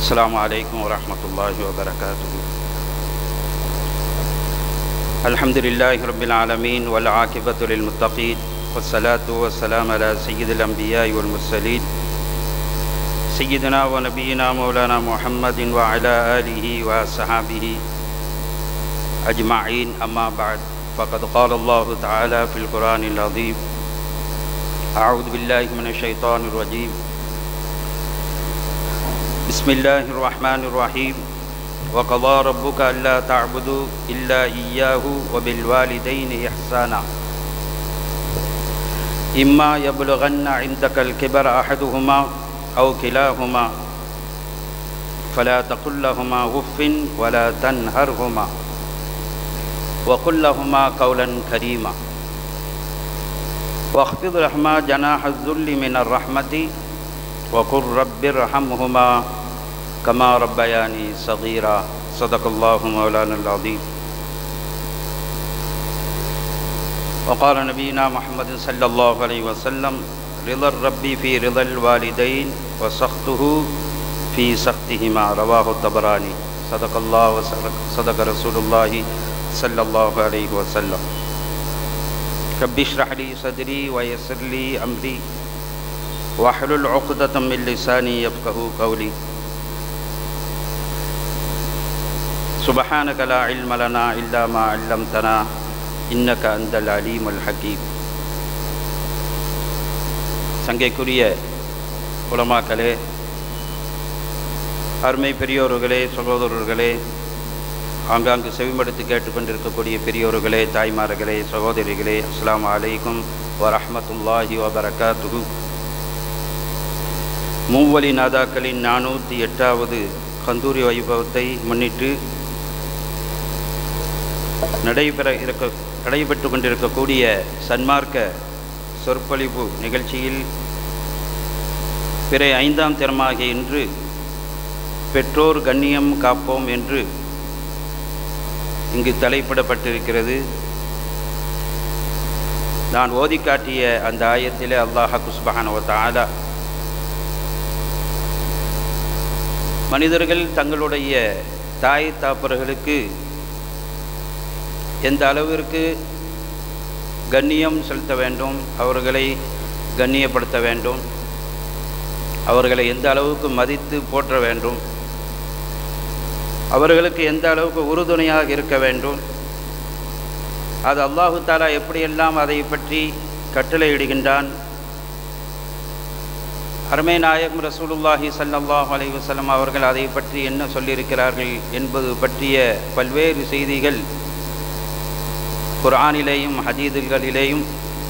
السلام عليكم ورحمة الله وبركاته الحمد لله رب العالمين والعاقبة للمتقين والصلاة والسلام على سيد الأنبياء والمرسلين سيدنا ونبينا مولانا محمد وعلى آله وصحابه أجمعين أما بعد فقد قال الله تعالى في القرآن العظيم أعوذ بالله من الشيطان الرجيم بسم الله الرحمن الرحيم وقضى ربك ألا تعبدوا إلا إياه وبالوالدين إحسانا إما يبلغن عندك الكبر أحدهما أو كلاهما فلا تقل لهما غف ولا تنهرهما وقل لهما قولا كريما واخفض لهما جناح الذل من الرحمة وقل رب ارحمهما كما ربياني صغيرا صدق الله مولانا العظيم وقال نبينا محمد صلى الله عليه وسلم رضا الرب في رضا الوالدين وسخطه في سخطهما رواه الطبراني صدق الله وصدق صدق رسول الله صلى الله عليه وسلم رب اشرح لي صدري ويسر لي أمري واحلل عقدة من لساني يفقه قولي سبحانك لا علم لنا إلا ما علمتنا إنك أنت العليم الحكيم சங்கைக்குரிய உலமாக்களே அருமை பெரியோர்களே சகோதரர்களே ஆங்காங்கு செவிமடுத்து கேட்டுக்கொண்டிருக்கக்கூடிய பெரியோர்களே தாய்மார்களே சகோதரிகளே அஸ்லாம் அலைக்கும் வரஹமத்துல்லாஹி வபரகாத்துகு மூவலி நாதாக்களின் நானூற்றி எட்டாவது கந்தூரி வைபவத்தை முன்னிட்டு நடைபெற இருக்க நடைபெற்று கொண்டிருக்கக்கூடிய சன்மார்க்க சொற்பொழிவு நிகழ்ச்சியில் பிறை ஐந்தாம் திறமாகிய இன்று பெற்றோர் கண்ணியம் காப்போம் என்று இங்கு தலைப்பிடப்பட்டிருக்கிறது நான் ஓதி காட்டிய அந்த ஆயத்திலே அல்லாஹ் குஸ்பஹானவத்த ஆலா மனிதர்கள் தங்களுடைய தாய் தாப்பர்களுக்கு எந்த அளவிற்கு கண்ணியம் செலுத்த வேண்டும் அவர்களை கண்ணியப்படுத்த வேண்டும் அவர்களை எந்த அளவுக்கு மதித்து போற்ற வேண்டும் அவர்களுக்கு எந்த அளவுக்கு உறுதுணையாக இருக்க வேண்டும் அது அல்லாஹு தாலா எப்படியெல்லாம் அதை பற்றி கட்டளையிடுகின்றான் அருமை நாயகம் ரசூலுல்லாஹி சல்லாஹ் அலைவசல்லம் அவர்கள் அதை பற்றி என்ன சொல்லியிருக்கிறார்கள் என்பது பற்றிய பல்வேறு செய்திகள் குர்ஆனிலேயும் ஹதீதுகளிலேயும்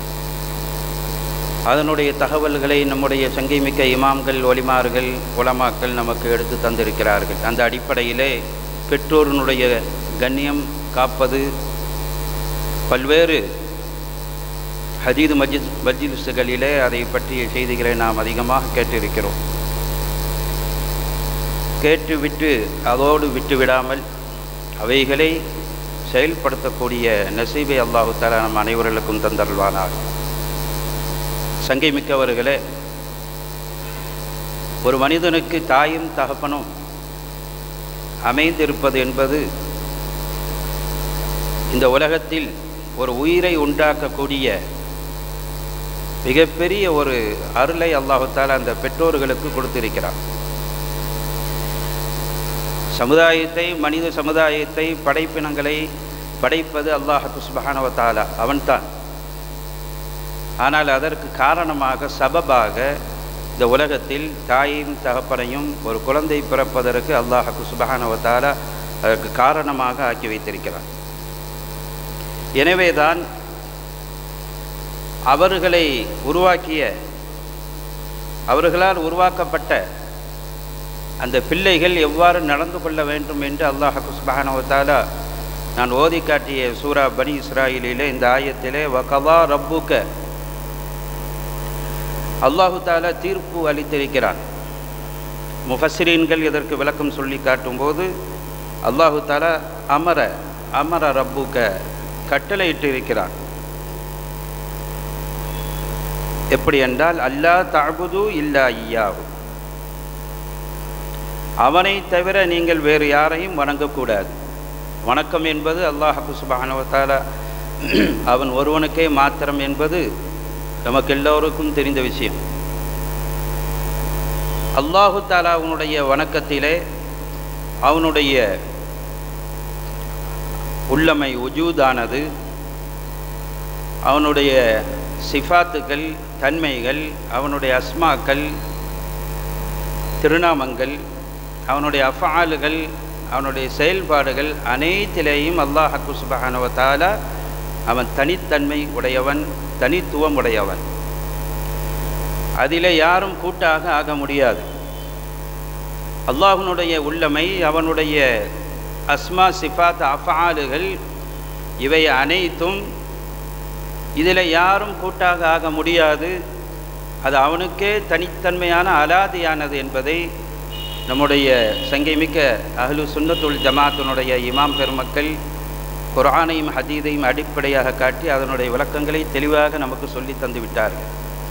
அதனுடைய தகவல்களை நம்முடைய சங்கைமிக்க இமாம்கள் ஒலிமார்கள் உலமாக்கள் நமக்கு எடுத்து தந்திருக்கிறார்கள் அந்த அடிப்படையிலே பெற்றோருனுடைய கண்ணியம் காப்பது பல்வேறு ஹதீது மஜித் மஜிலிஸுகளிலே அதை பற்றிய செய்திகளை நாம் அதிகமாக கேட்டிருக்கிறோம் கேட்டுவிட்டு அதோடு விட்டு விடாமல் அவைகளை செயல்படுத்தக்கூடிய நசீபை அல்லாஹு தாலா நம் அனைவர்களுக்கும் தந்தருள்வானார் சங்கை மிக்கவர்களே ஒரு மனிதனுக்கு தாயும் தகப்பனும் அமைந்திருப்பது என்பது இந்த உலகத்தில் ஒரு உயிரை உண்டாக்கக்கூடிய மிகப்பெரிய ஒரு அருளை அல்லாஹால அந்த பெற்றோர்களுக்கு கொடுத்திருக்கிறார் சமுதாயத்தை மனித சமுதாயத்தை படைப்பினங்களை படைப்பது அல்லாஹ் சுபஹானவத்தாலா அவன்தான் ஆனால் அதற்கு காரணமாக சபபாக இந்த உலகத்தில் தாயையும் தகப்பனையும் ஒரு குழந்தை பிறப்பதற்கு அல்லாஹு சுபஹானவத்தாலா அதற்கு காரணமாக ஆக்கி வைத்திருக்கிறார் எனவேதான் அவர்களை உருவாக்கிய அவர்களால் உருவாக்கப்பட்ட அந்த பிள்ளைகள் எவ்வாறு நடந்து கொள்ள வேண்டும் என்று அல்லாஹு சுபஹானவத்தாலா நான் ஓதி காட்டிய சூரா பனி இஸ்ராயிலே இந்த ஆயத்திலே வகவா ரப்புக்க அல்லாஹு தாலா தீர்ப்பு அளித்திருக்கிறான் முஃபஸ்ரீன்கள் இதற்கு விளக்கம் சொல்லி காட்டும்போது அல்லாஹு தாலா அமர அமர ரப்புக்க கட்டளையிட்டு இருக்கிறான் எப்படி என்றால் அல்லா தாபுது இல்லா ஐயாவு அவனை தவிர நீங்கள் வேறு யாரையும் வணங்கக்கூடாது வணக்கம் என்பது அல்லாஹு சுபானவத்தால அவன் ஒருவனுக்கே மாத்திரம் என்பது நமக்கு எல்லோருக்கும் தெரிந்த விஷயம் அல்லாஹு தாலா அவனுடைய வணக்கத்திலே அவனுடைய உள்ளமை உஜூதானது அவனுடைய சிஃபாத்துகள் தன்மைகள் அவனுடைய அஸ்மாக்கள் திருநாமங்கள் அவனுடைய அஃபாலுகள் அவனுடைய செயல்பாடுகள் அனைத்திலேயும் அல்லாஹு சுபஹானுவத்தால அவன் தனித்தன்மை உடையவன் தனித்துவம் உடையவன் அதில் யாரும் கூட்டாக ஆக முடியாது அல்லாஹனுடைய உள்ளமை அவனுடைய அஸ்மா சிஃபாத் அஃபாலுகள் இவை அனைத்தும் இதில் யாரும் கூட்டாக ஆக முடியாது அது அவனுக்கே தனித்தன்மையான அலாதியானது என்பதை நம்முடைய சங்கைமிக்க அஹ்லு சுன்னத்துல் ஜமாத்தினுடைய இமாம் பெருமக்கள் குரானையும் ஹதீதையும் அடிப்படையாக காட்டி அதனுடைய விளக்கங்களை தெளிவாக நமக்கு சொல்லி தந்து விட்டார்கள்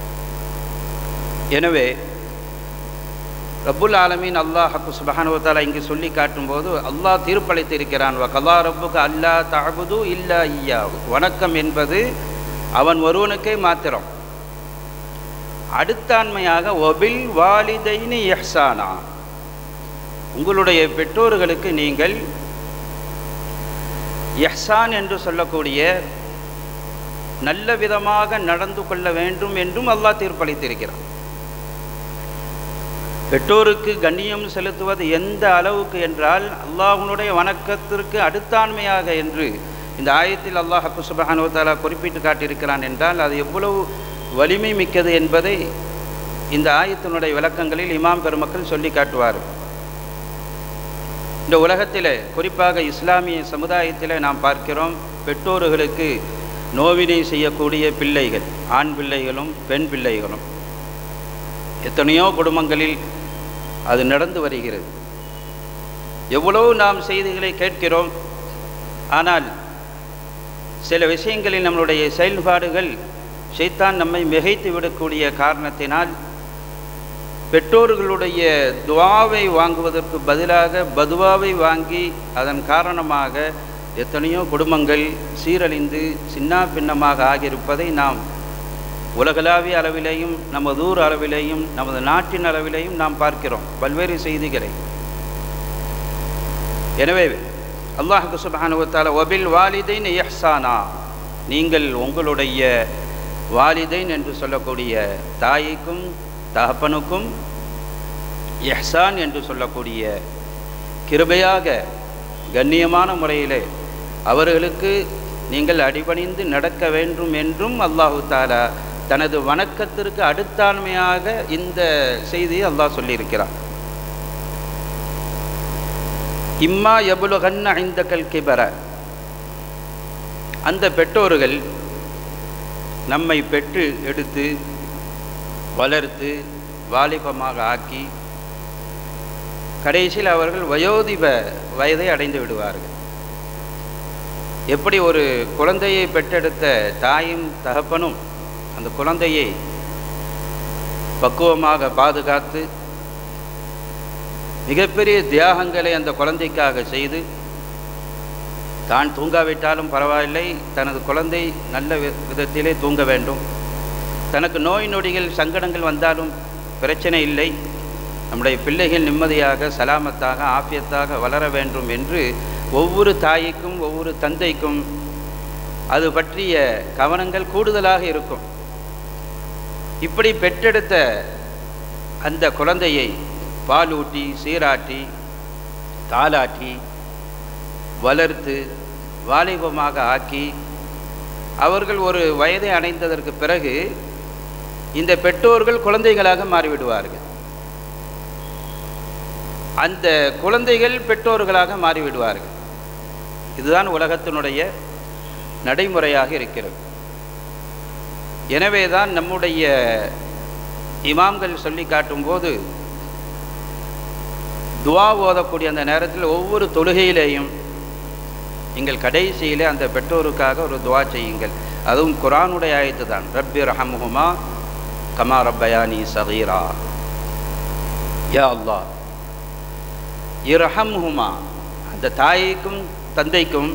எனவே ரப்புல் ஆலமீன் அல்லாஹு சுபஹானுவத்தாலா இங்கு சொல்லி காட்டும்போது அல்லாஹ் தீர்ப்பளித்து இருக்கிறான் வ கலா ரப்புக்கு அல்லா தஅபுது இல்லா ஐயா வணக்கம் என்பது அவன் ஒருவனுக்கே மாத்திரம் அடுத்தாண்மையாக ஒபில் வாலிதைனி எஹ்சானா உங்களுடைய பெற்றோர்களுக்கு நீங்கள் எஹ்சான் என்று சொல்லக்கூடிய நல்ல விதமாக நடந்து கொள்ள வேண்டும் என்றும் அல்லாஹ் தீர்ப்பளித்திருக்கிறான் பெற்றோருக்கு கண்ணியம் செலுத்துவது எந்த அளவுக்கு என்றால் அல்லாஹனுடைய வணக்கத்திற்கு அடுத்தாண்மையாக என்று இந்த ஆயத்தில் அல்லாஹ் சுபஹானுவத்தாலா குறிப்பிட்டு காட்டியிருக்கிறான் என்றால் அது எவ்வளவு வலிமை மிக்கது என்பதை இந்த ஆயத்தினுடைய விளக்கங்களில் இமாம் பெருமக்கள் சொல்லி காட்டுவார் இந்த உலகத்தில் குறிப்பாக இஸ்லாமிய சமுதாயத்தில் நாம் பார்க்கிறோம் பெற்றோர்களுக்கு நோவினை செய்யக்கூடிய பிள்ளைகள் ஆண் பிள்ளைகளும் பெண் பிள்ளைகளும் எத்தனையோ குடும்பங்களில் அது நடந்து வருகிறது எவ்வளவு நாம் செய்திகளை கேட்கிறோம் ஆனால் சில விஷயங்களில் நம்மளுடைய செயல்பாடுகள் ஷைத்தான் நம்மை மிகைத்து விடக்கூடிய காரணத்தினால் பெற்றோர்களுடைய துவாவை வாங்குவதற்கு பதிலாக பதுவாவை வாங்கி அதன் காரணமாக எத்தனையோ குடும்பங்கள் சீரழிந்து சின்ன பின்னமாக ஆகியிருப்பதை நாம் உலகளாவிய அளவிலேயும் நமது ஊர் அளவிலேயும் நமது நாட்டின் அளவிலேயும் நாம் பார்க்கிறோம் பல்வேறு செய்திகளை எனவே அல்லாஹு சுபானுவத்தால ஒபில் வாலிதைன் எஹ்சானா நீங்கள் உங்களுடைய வாலிதைன் என்று சொல்லக்கூடிய தாய்க்கும் தகப்பனுக்கும் எஹ்சான் என்று சொல்லக்கூடிய கிருபையாக கண்ணியமான முறையிலே அவர்களுக்கு நீங்கள் அடிபணிந்து நடக்க வேண்டும் என்றும் அல்லாஹு தாலா தனது வணக்கத்திற்கு அடுத்தாண்மையாக இந்த செய்தியை அல்லாஹ் சொல்லியிருக்கிறான் இம்மா எபுலுகன் ஐந்த கல் கிபர அந்த பெற்றோர்கள் நம்மை பெற்று எடுத்து வளர்த்து வாலிபமாக ஆக்கி கடைசியில் அவர்கள் வயோதிப வயதை அடைந்து விடுவார்கள் எப்படி ஒரு குழந்தையை பெற்றெடுத்த தாயும் தகப்பனும் அந்த குழந்தையை பக்குவமாக பாதுகாத்து மிகப்பெரிய தியாகங்களை அந்த குழந்தைக்காக செய்து தான் தூங்காவிட்டாலும் பரவாயில்லை தனது குழந்தை நல்ல விதத்திலே தூங்க வேண்டும் தனக்கு நோய் நொடிகள் சங்கடங்கள் வந்தாலும் பிரச்சனை இல்லை நம்முடைய பிள்ளைகள் நிம்மதியாக சலாமத்தாக ஆப்பியத்தாக வளர வேண்டும் என்று ஒவ்வொரு தாய்க்கும் ஒவ்வொரு தந்தைக்கும் அது பற்றிய கவனங்கள் கூடுதலாக இருக்கும் இப்படி பெற்றெடுத்த அந்த குழந்தையை பாலூட்டி சீராட்டி தாலாட்டி வளர்த்து வாலிபமாக ஆக்கி அவர்கள் ஒரு வயதை அடைந்ததற்கு பிறகு இந்த பெற்றோர்கள் குழந்தைகளாக மாறிவிடுவார்கள் அந்த குழந்தைகள் பெற்றோர்களாக மாறிவிடுவார்கள் இதுதான் உலகத்தினுடைய நடைமுறையாக இருக்கிறது எனவே தான் நம்முடைய இமாம்கள் சொல்லி காட்டும்போது துவா ஓதக்கூடிய அந்த நேரத்தில் ஒவ்வொரு தொழுகையிலேயும் நீங்கள் கடைசியிலே அந்த பெற்றோருக்காக ஒரு துவா செய்யுங்கள் அதுவும் குரானுடைய ஆயத்து தான் ரப்பி ரஹமுமா கமா ரப்பயானி சகீரா யா அல்லாஹ் இரஹம்ஹுமா அந்த தாய்க்கும் தந்தைக்கும்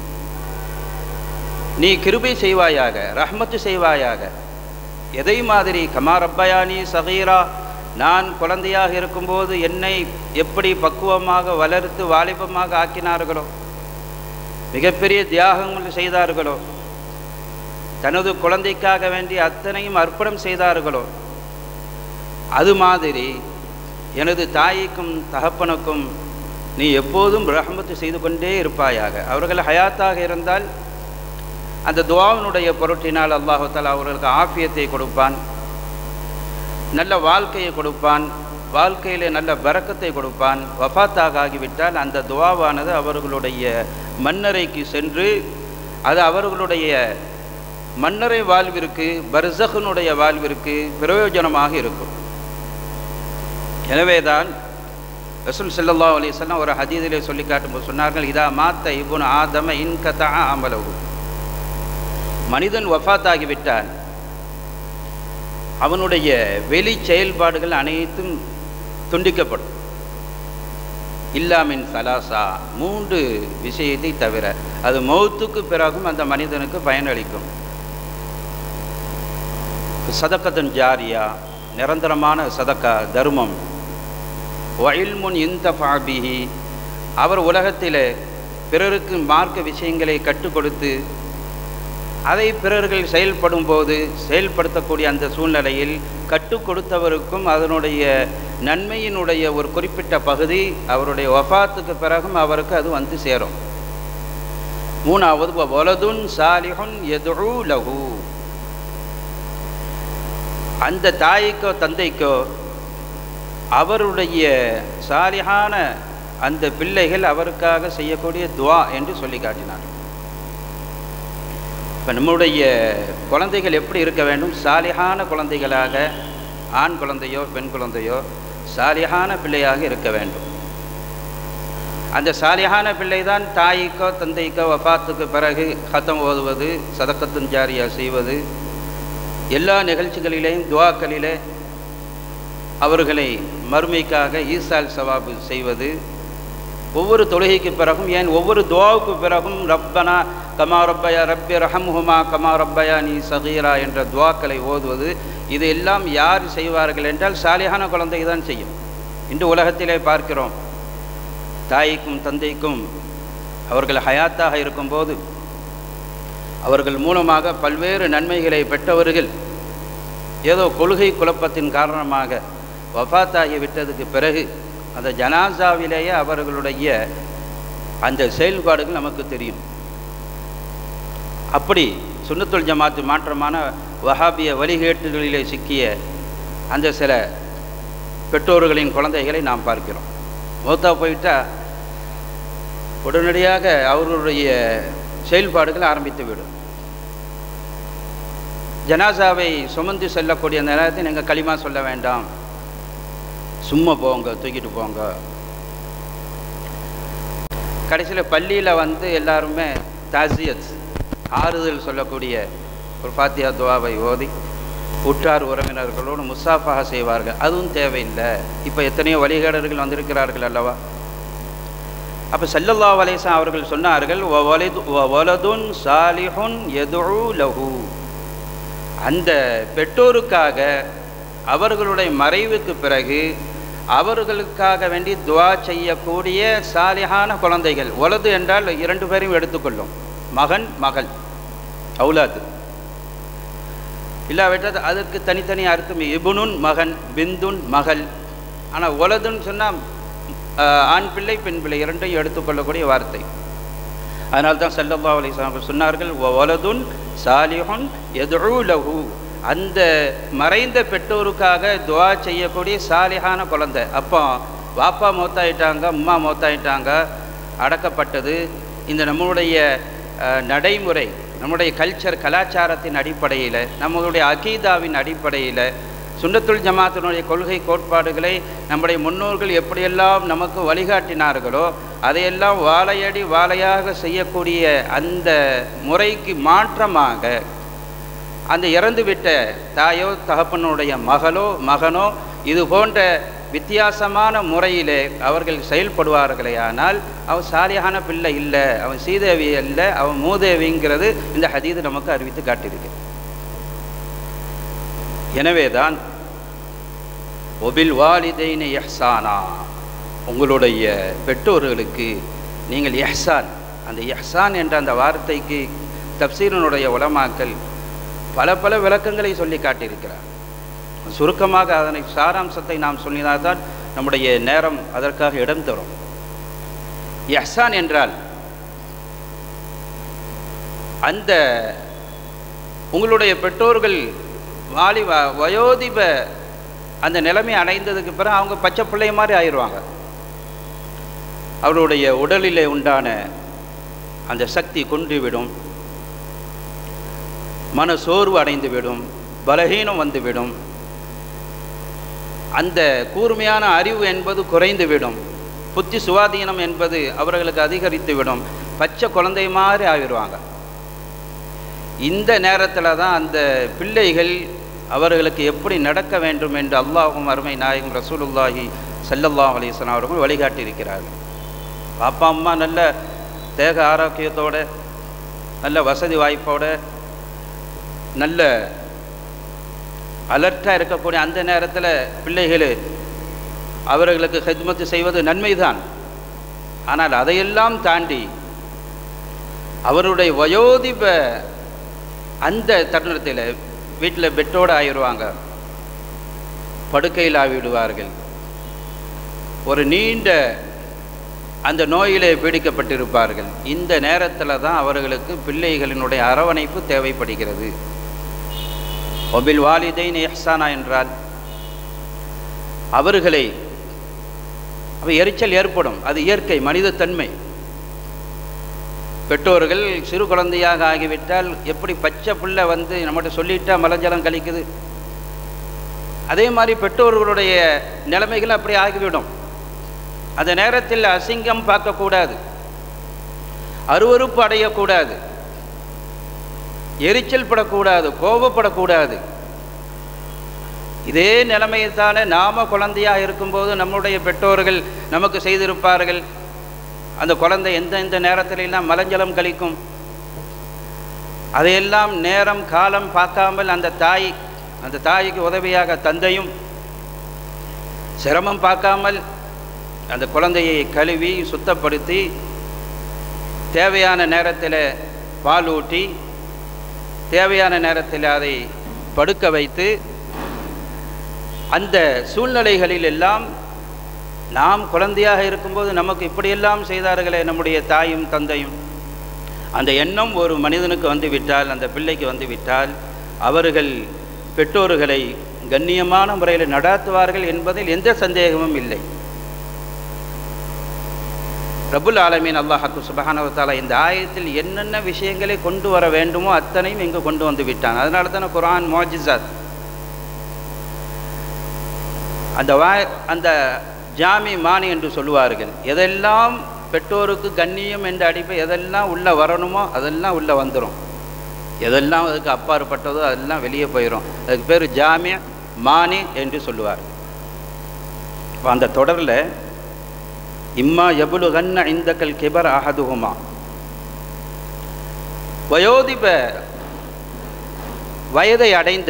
நீ கிருபை செய்வாயாக ரஹ்மத்து செய்வாயாக எதை மாதிரி கமா ரப்பயானி சகீரா நான் குழந்தையாக இருக்கும்போது என்னை எப்படி பக்குவமாக வளர்த்து வாலிபமாக ஆக்கினார்களோ மிகப்பெரிய தியாகங்கள் செய்தார்களோ தனது குழந்தைக்காக வேண்டி அத்தனையும் அர்ப்பணம் செய்தார்களோ அது மாதிரி எனது தாய்க்கும் தகப்பனுக்கும் நீ எப்போதும் ரஹமத்து செய்து கொண்டே இருப்பாயாக அவர்கள் ஹயாத்தாக இருந்தால் அந்த துவாவினுடைய பொருட்டினால் அல்லாஹு தாலா அவர்களுக்கு ஆஃபியத்தை கொடுப்பான் நல்ல வாழ்க்கையை கொடுப்பான் வாழ்க்கையில் நல்ல பறக்கத்தை கொடுப்பான் வஃபாத்தாக ஆகிவிட்டால் அந்த துவாவானது அவர்களுடைய மன்னரைக்கு சென்று அது அவர்களுடைய மன்னரை வாழ்விற்கு பர்சகனுடைய வாழ்விற்கு பிரயோஜனமாக இருக்கும் எனவேதான் ரசூல் ஸல்லல்லாஹு அலைஹி வஸல்லம் ஒரு ஹதீதிலே சொல்லி காட்டும்போது சொன்னார்கள் இதா மாத்த இபுன் ஆதம இன்கதா அமலவு மனிதன் வஃபாத்தாகிவிட்டான் அவனுடைய வெளி செயல்பாடுகள் அனைத்தும் துண்டிக்கப்படும் இல்லாமின் சலாசா மூன்று விஷயத்தை தவிர அது மௌத்துக்கு பிறகும் அந்த மனிதனுக்கு பயனளிக்கும் சதக்கத்தன் ஜாரியா நிரந்தரமான சதக்கா தர்மம் வயல்முன் இந்த ஃபாபிஹி அவர் உலகத்தில் பிறருக்கு மார்க்க விஷயங்களை கற்றுக் கொடுத்து அதை பிறர்கள் செயல்படும் போது செயல்படுத்தக்கூடிய அந்த சூழ்நிலையில் கற்றுக் கொடுத்தவருக்கும் அதனுடைய நன்மையினுடைய ஒரு குறிப்பிட்ட பகுதி அவருடைய வஃபாத்துக்கு பிறகும் அவருக்கு அது வந்து சேரும் மூணாவது வலதுன் சாலிஹுன் எதுழு லகு அந்த தாய்க்கோ தந்தைக்கோ அவருடைய சாலிஹான அந்த பிள்ளைகள் அவருக்காக செய்யக்கூடிய துவா என்று சொல்லி காட்டினார் இப்போ நம்முடைய குழந்தைகள் எப்படி இருக்க வேண்டும் சாலிஹான குழந்தைகளாக ஆண் குழந்தையோ பெண் குழந்தையோ சாலிஹான பிள்ளையாக இருக்க வேண்டும் அந்த சாலிஹான பிள்ளை தான் தாய்க்கோ தந்தைக்கோ வஃபாத்துக்கு பிறகு ஹத்தம் ஓதுவது சதக்கத்துன் ஜாரியா செய்வது எல்லா நிகழ்ச்சிகளிலேயும் துவாக்களிலே அவர்களை மறுமைக்காக ஈசால் சவாபு செய்வது ஒவ்வொரு தொழுகைக்கு பிறகும் ஏன் ஒவ்வொரு துவாவுக்கு பிறகும் ரப்பனா கமா ரப்பயா ரப்பி ரஹம்ஹுமா கமா ரப்பயா நீ சகீரா என்ற துவாக்களை ஓதுவது இது எல்லாம் யார் செய்வார்கள் என்றால் சாலியான குழந்தை தான் செய்யும் இன்று உலகத்திலே பார்க்கிறோம் தாய்க்கும் தந்தைக்கும் அவர்கள் ஹயாத்தாக இருக்கும்போது அவர்கள் மூலமாக பல்வேறு நன்மைகளை பெற்றவர்கள் ஏதோ கொள்கை குழப்பத்தின் காரணமாக வஃபாத்தாகி விட்டதுக்கு பிறகு அந்த ஜனாசாவிலேயே அவர்களுடைய அந்த செயல்பாடுகள் நமக்கு தெரியும் அப்படி சுன்னத்துல் ஜமாத்து மாற்றமான வஹாபிய வழிகேட்டுகளிலே சிக்கிய அந்த சில பெற்றோர்களின் குழந்தைகளை நாம் பார்க்கிறோம் மூத்தா போயிட்டா உடனடியாக அவர்களுடைய செயல்பாடுகள் ஆரம்பித்து விடும் ஜனாசாவை சுமந்து செல்லக்கூடிய அந்த நேரத்தில் நீங்கள் களிமா சொல்ல வேண்டாம் சும்மா போங்க தூக்கிட்டு போங்க கடைசியில் பள்ளியில் வந்து எல்லாருமே தாசியத் ஆறுதல் சொல்லக்கூடிய ஒரு பாத்தியா துவாவை ஓதி உற்றார் உறவினர்களோடு முசாஃபாக செய்வார்கள் அதுவும் தேவையில்லை இப்போ எத்தனையோ வழிகாடர்கள் வந்திருக்கிறார்கள் அல்லவா அப்போ சல்லல்லா வலேசா அவர்கள் சொன்னார்கள் வலதுன் சாலிஹுன் எதுழு லஹு அந்த பெற்றோருக்காக அவர்களுடைய மறைவுக்கு பிறகு அவர்களுக்காக வேண்டி துவா செய்யக்கூடிய சாலிஹான குழந்தைகள் ஒலது என்றால் இரண்டு பேரையும் எடுத்துக்கொள்ளும் மகன் மகள் அவுலாது இல்லாவிட்டால் அதற்கு தனித்தனி அர்த்தம் இபுனுன் மகன் பிந்துன் மகள் ஆனால் ஒலதுன்னு சொன்னால் ஆண் பிள்ளை பெண் பிள்ளை இரண்டையும் எடுத்துக்கொள்ளக்கூடிய வார்த்தை அதனால் தான் சல்லல்லா அலிஸ்லாம் சொன்னார்கள் ஒலதுன் சாலிஹுன் எதுழு லஹு அந்த மறைந்த பெற்றோருக்காக துவா செய்யக்கூடிய சாலிஹான குழந்தை அப்போ வாப்பா மௌத்தாயிட்டாங்க அம்மா மௌத்தாயிட்டாங்க அடக்கப்பட்டது இந்த நம்மளுடைய நடைமுறை நம்முடைய கல்ச்சர் கலாச்சாரத்தின் அடிப்படையில் நம்மளுடைய அகீதாவின் அடிப்படையில் சுண்ணத்துல் ஜமாத்தினுடைய கொள்கை கோட்பாடுகளை நம்முடைய முன்னோர்கள் எப்படியெல்லாம் நமக்கு வழிகாட்டினார்களோ அதையெல்லாம் வாழையடி வாழையாக செய்யக்கூடிய அந்த முறைக்கு மாற்றமாக அந்த இறந்துவிட்ட தாயோ தகப்பனுடைய மகளோ மகனோ இது போன்ற வித்தியாசமான முறையிலே அவர்கள் செயல்படுவார்களே ஆனால் அவன் சாலியான பிள்ளை இல்லை அவன் சீதேவி இல்லை அவன் மூதேவிங்கிறது இந்த ஹதீது நமக்கு அறிவித்து காட்டியிருக்கு எனவேதான் ஒபில் வாலிதைன எஹ்சானா உங்களுடைய பெற்றோர்களுக்கு நீங்கள் எஹ்சான் அந்த எஹ்சான் என்ற அந்த வார்த்தைக்கு தப்சீரனுடைய உலமாக்கல் பல பல விளக்கங்களை சொல்லி காட்டியிருக்கிறார் சுருக்கமாக அதனை சாராம்சத்தை நாம் சொல்லினால்தான் நம்முடைய நேரம் அதற்காக இடம் தரும் எஹ்சான் என்றால் அந்த உங்களுடைய பெற்றோர்கள் வாலி வ- வயோதிப அந்த நிலைமை அடைந்ததுக்கு பிறகு அவங்க பச்சை பிள்ளை மாதிரி ஆயிடுவாங்க அவருடைய உடலிலே உண்டான அந்த சக்தி குன்றிவிடும் மன சோர்வு அடைந்துவிடும் பலகீனம் வந்துவிடும் அந்த கூர்மையான அறிவு என்பது குறைந்துவிடும் புத்தி சுவாதீனம் என்பது அவர்களுக்கு அதிகரித்துவிடும் பச்சை குழந்தை மாதிரி ஆகிடுவாங்க இந்த நேரத்தில் தான் அந்த பிள்ளைகள் அவர்களுக்கு எப்படி நடக்க வேண்டும் என்று அல்லாஹும் அருமை நாயகம் ரசூலுல்லாஹி ஸல்லல்லாஹு அலைஹி வஸல்லம் அவர்கள் வழிகாட்டியிருக்கிறார்கள் அப்பா அம்மா நல்ல தேக ஆரோக்கியத்தோட நல்ல வசதி வாய்ப்போட நல்ல அலர்ட்டாக இருக்கக்கூடிய அந்த நேரத்தில் பிள்ளைகள் அவர்களுக்கு ஹித்மத்து செய்வது நன்மைதான் ஆனால் அதையெல்லாம் தாண்டி அவருடைய வயோதிப அந்த தருணத்தில் வீட்டில் பெட்டோடு ஆயிடுவாங்க படுக்கையில் ஆகிவிடுவார்கள் ஒரு நீண்ட அந்த நோயிலே பீடிக்கப்பட்டிருப்பார்கள் இந்த நேரத்தில் தான் அவர்களுக்கு பிள்ளைகளினுடைய அரவணைப்பு தேவைப்படுகிறது ஒபில் வாலிதைன் எஹ்சானா என்றால் அவர்களை அப்ப எரிச்சல் ஏற்படும் அது இயற்கை மனித தன்மை பெற்றோர்கள் சிறு குழந்தையாக ஆகிவிட்டால் எப்படி பச்சை புள்ள வந்து நம்மகிட்ட சொல்லிட்டா மலஜலம் கழிக்குது அதே மாதிரி பெற்றோர்களுடைய நிலைமைகள் அப்படி ஆகிவிடும் அந்த நேரத்தில் அசிங்கம் பார்க்கக்கூடாது அருவருப்பு அடையக்கூடாது எரிச்சல் படக்கூடாது கோபப்படக்கூடாது இதே நிலைமையைத்தானே நாம குழந்தையாக இருக்கும்போது நம்முடைய பெற்றோர்கள் நமக்கு செய்திருப்பார்கள் அந்த குழந்தை எந்த எந்த நேரத்திலெல்லாம் மலஞ்சலம் கழிக்கும் அதையெல்லாம் நேரம் காலம் பார்க்காமல் அந்த தாய் அந்த தாய்க்கு உதவியாக தந்தையும் சிரமம் பார்க்காமல் அந்த குழந்தையை கழுவி சுத்தப்படுத்தி தேவையான நேரத்தில் பால் ஊட்டி தேவையான நேரத்தில் அதை படுக்க வைத்து அந்த சூழ்நிலைகளில் எல்லாம் நாம் குழந்தையாக இருக்கும்போது நமக்கு இப்படியெல்லாம் செய்தார்களே நம்முடைய தாயும் தந்தையும் அந்த எண்ணம் ஒரு மனிதனுக்கு வந்து விட்டால் அந்த பிள்ளைக்கு வந்து விட்டால் அவர்கள் பெற்றோர்களை கண்ணியமான முறையில் நடாத்துவார்கள் என்பதில் எந்த சந்தேகமும் இல்லை ரபுல் ஆலமீன் அல்லாஹாக்கு சுபஹானவத்தாலா இந்த ஆயத்தில் என்னென்ன விஷயங்களை கொண்டு வர வேண்டுமோ அத்தனையும் இங்கு கொண்டு வந்து விட்டான் அதனால தானே குரான் மோஜிசாத் அந்த வா அந்த ஜாமி மானி என்று சொல்லுவார்கள் எதெல்லாம் பெற்றோருக்கு கண்ணியம் என்ற அடிப்பை எதெல்லாம் உள்ளே வரணுமோ அதெல்லாம் உள்ளே வந்துடும் எதெல்லாம் அதுக்கு அப்பாற்பட்டதோ அதெல்லாம் வெளியே போயிடும் அதுக்கு பேர் ஜாமிய மானி என்று சொல்லுவார் இப்போ அந்த தொடரில் இம்மா எபுலு கண்ண இந்தக்கல் கிபர் அஹதுகுமா வயோதிப வயதை அடைந்த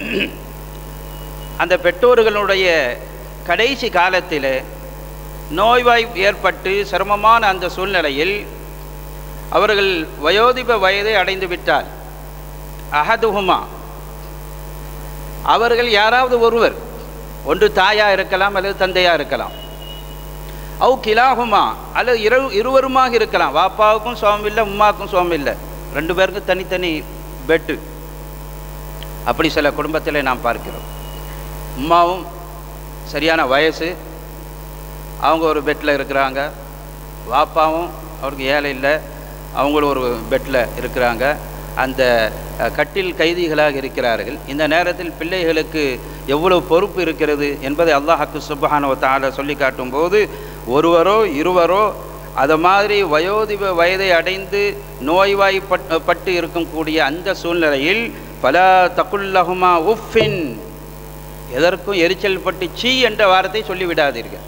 அந்த பெற்றோர்களுடைய கடைசி காலத்தில் நோய்வாய் ஏற்பட்டு சிரமமான அந்த சூழ்நிலையில் அவர்கள் வயோதிப வயதை அடைந்து விட்டால் அஹதுகுமா அவர்கள் யாராவது ஒருவர் ஒன்று தாயாக இருக்கலாம் அல்லது தந்தையாக இருக்கலாம் அவு கிலாகுமா அல்லது இரு இருவருமாக இருக்கலாம் வாப்பாவுக்கும் சோம் இல்லை உம்மாவுக்கும் சோம் இல்லை ரெண்டு பேருக்கும் தனித்தனி பெட்டு அப்படி சில குடும்பத்தில் நாம் பார்க்கிறோம் உம்மாவும் சரியான வயசு அவங்க ஒரு பெட்டில் இருக்கிறாங்க வாப்பாவும் அவருக்கு ஏழை இல்லை அவங்களும் ஒரு பெட்டில் இருக்கிறாங்க அந்த அஹ், கட்டில் கைதிகளாக இருக்கிறார்கள் இந்த நேரத்தில் பிள்ளைகளுக்கு எவ்வளவு பொறுப்பு இருக்கிறது என்பதை அல்லாஹாக்கு சுபஹானவ தால சொல்லி காட்டும்போது ஒருவரோ இருவரோ அதை மாதிரி வயோதிப வயதை அடைந்து நோய்வாய்ப்பட் பட்டு இருக்கக்கூடிய அந்த சூழ்நிலையில் பல தகுல்லகுமா உஃபின் எதற்கும் எரிச்சல் பட்டு சீ என்ற வார்த்தை சொல்லிவிடாதீர்கள்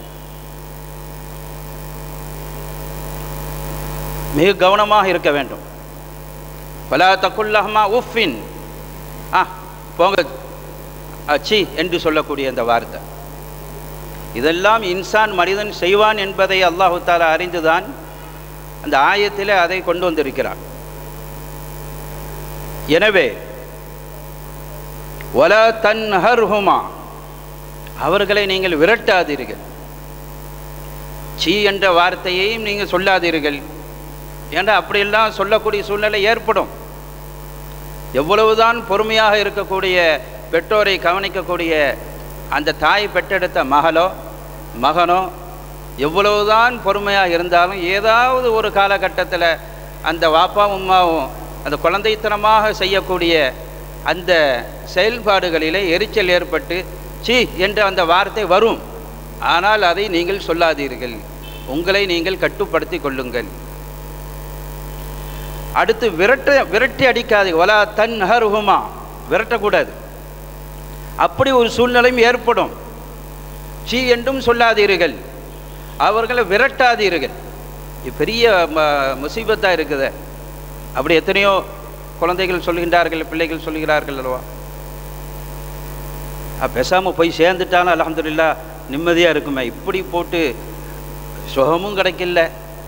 மிக கவனமாக இருக்க வேண்டும் பலா தக்குல்லஹமா உஃபின் ஆ போங்க அச்சி என்று சொல்லக்கூடிய அந்த வார்த்தை இதெல்லாம் இன்சான் மனிதன் செய்வான் என்பதை அல்லாஹு தாலா அறிந்துதான் அந்த ஆயத்தில் அதை கொண்டு வந்திருக்கிறான் எனவே வல தன்ஹர்ஹுமா அவர்களை நீங்கள் விரட்டாதீர்கள் சீ என்ற வார்த்தையையும் நீங்கள் சொல்லாதீர்கள் ஏன்னா அப்படியெல்லாம் சொல்லக்கூடிய சூழ்நிலை ஏற்படும் எவ்வளவுதான் பொறுமையாக இருக்கக்கூடிய பெற்றோரை கவனிக்கக்கூடிய அந்த தாய் பெற்றெடுத்த மகளோ மகனோ எவ்வளவுதான் பொறுமையாக இருந்தாலும் ஏதாவது ஒரு காலகட்டத்தில் அந்த வாப்பாவும் அம்மாவும் அந்த குழந்தைத்தனமாக செய்யக்கூடிய அந்த செயல்பாடுகளிலே எரிச்சல் ஏற்பட்டு சி என்ற அந்த வார்த்தை வரும் ஆனால் அதை நீங்கள் சொல்லாதீர்கள் உங்களை நீங்கள் கட்டுப்படுத்தி கொள்ளுங்கள் அடுத்து விரட்ட விரட்டி அடிக்காது ஒலா தன் ஹருகுமா விரட்டக்கூடாது அப்படி ஒரு சூழ்நிலையும் ஏற்படும் சீ என்றும் சொல்லாதீர்கள் அவர்களை விரட்டாதீர்கள் இது பெரிய முசீபத்தாக இருக்குது அப்படி எத்தனையோ குழந்தைகள் சொல்கின்றார்கள் பிள்ளைகள் சொல்கிறார்கள் அல்லவா பேசாமல் போய் சேர்ந்துட்டாலும் அலமதுல்லா நிம்மதியாக இருக்குமே இப்படி போட்டு சுகமும் கிடைக்கல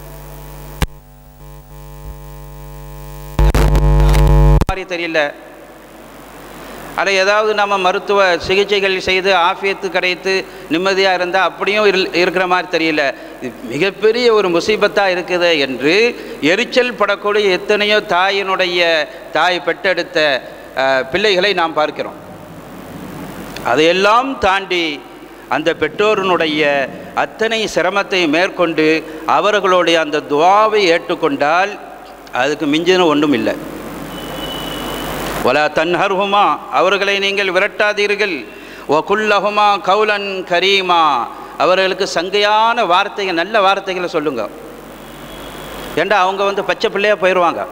மாதிரி தெரியல அதை ஏதாவது நம்ம மருத்துவ சிகிச்சைகள் செய்து ஆஃபியத்து கிடைத்து நிம்மதியாக இருந்தால் அப்படியும் இருக்கிற மாதிரி தெரியல இது மிகப்பெரிய ஒரு முசீபத்தாக இருக்குது என்று எரிச்சல் படக்கூடிய எத்தனையோ தாயினுடைய தாய் பெற்றெடுத்த பிள்ளைகளை நாம் பார்க்கிறோம் அதையெல்லாம் தாண்டி அந்த பெற்றோருனுடைய அத்தனை சிரமத்தை மேற்கொண்டு அவர்களுடைய அந்த துவாவை ஏற்றுக்கொண்டால் அதுக்கு மிஞ்சின ஒன்றும் இல்லை வலா தன்ஹர்ஹுமா அவர்களை நீங்கள் விரட்டாதீர்கள் ஒகுல்லஹுமா கவுலன் கரீமா அவர்களுக்கு சங்கையான வார்த்தைகள் நல்ல வார்த்தைகளை சொல்லுங்க ஏண்டா அவங்க வந்து பச்சை பிள்ளையாக போயிடுவாங்க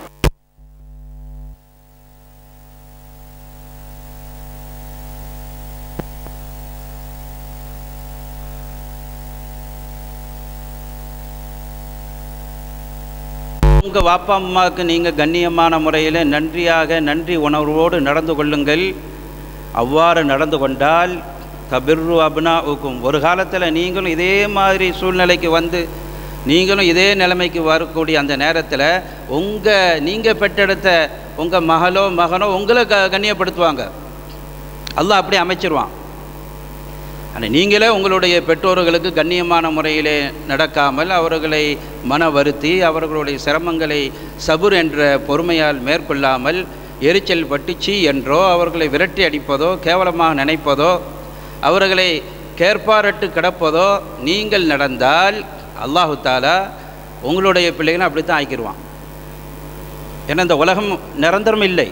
உங்கள் வாப்பா அம்மாவுக்கு நீங்கள் கண்ணியமான முறையில் நன்றியாக நன்றி உணர்வோடு நடந்து கொள்ளுங்கள் அவ்வாறு நடந்து கொண்டால் கபிர்ரு அப்னா ஊக்கும் ஒரு காலத்தில் நீங்களும் இதே மாதிரி சூழ்நிலைக்கு வந்து நீங்களும் இதே நிலைமைக்கு வரக்கூடிய அந்த நேரத்தில் உங்கள் நீங்கள் பெற்றெடுத்த உங்கள் மகளோ மகனோ உங்களை க கண்ணியப்படுத்துவாங்க அல்லாஹ் அப்படி அமைச்சிருவான் ஆனால் நீங்களே உங்களுடைய பெற்றோர்களுக்கு கண்ணியமான முறையிலே நடக்காமல் அவர்களை மன வருத்தி அவர்களுடைய சிரமங்களை சபுர் என்ற பொறுமையால் மேற்கொள்ளாமல் எரிச்சல் பட்டு சீ என்றோ அவர்களை விரட்டி அடிப்பதோ கேவலமாக நினைப்பதோ அவர்களை கேற்பாரட்டு கிடப்பதோ நீங்கள் நடந்தால் அல்லாஹு தாலா உங்களுடைய பிள்ளைகளை அப்படித்தான் ஆக்கிடுவான் ஏன்னா இந்த உலகம் நிரந்தரம் இல்லை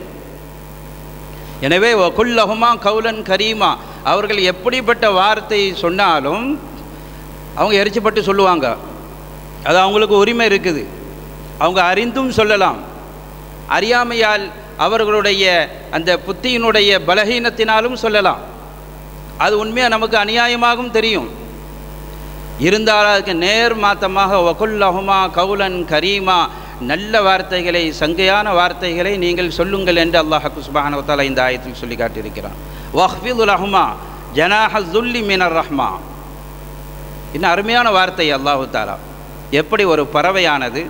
எனவே குல்லகுமா கவுலன் கரீமா அவர்கள் எப்படிப்பட்ட வார்த்தை சொன்னாலும் அவங்க எரிச்சுப்பட்டு சொல்லுவாங்க அது அவங்களுக்கு உரிமை இருக்குது அவங்க அறிந்தும் சொல்லலாம் அறியாமையால் அவர்களுடைய அந்த புத்தியினுடைய பலகீனத்தினாலும் சொல்லலாம் அது உண்மையாக நமக்கு அநியாயமாகவும் தெரியும் இருந்தாலும் அதுக்கு நேர் மாத்தமாக வகுல்லஹுமா கவுலன் கரீமா நல்ல வார்த்தைகளை சங்கையான வார்த்தைகளை நீங்கள் சொல்லுங்கள் என்று அல்லாஹு சுபானவத்தாலா இந்த ஆயத்தில் சொல்லி காட்டியிருக்கிறான் வஹ்ஃபிதுல் ரஹ்மா ஜனாஹ ஜுல்லி மினர் ரஹ்மா இன்னும் அருமையான வார்த்தை அல்லாஹு தாலா எப்படி ஒரு பறவையானது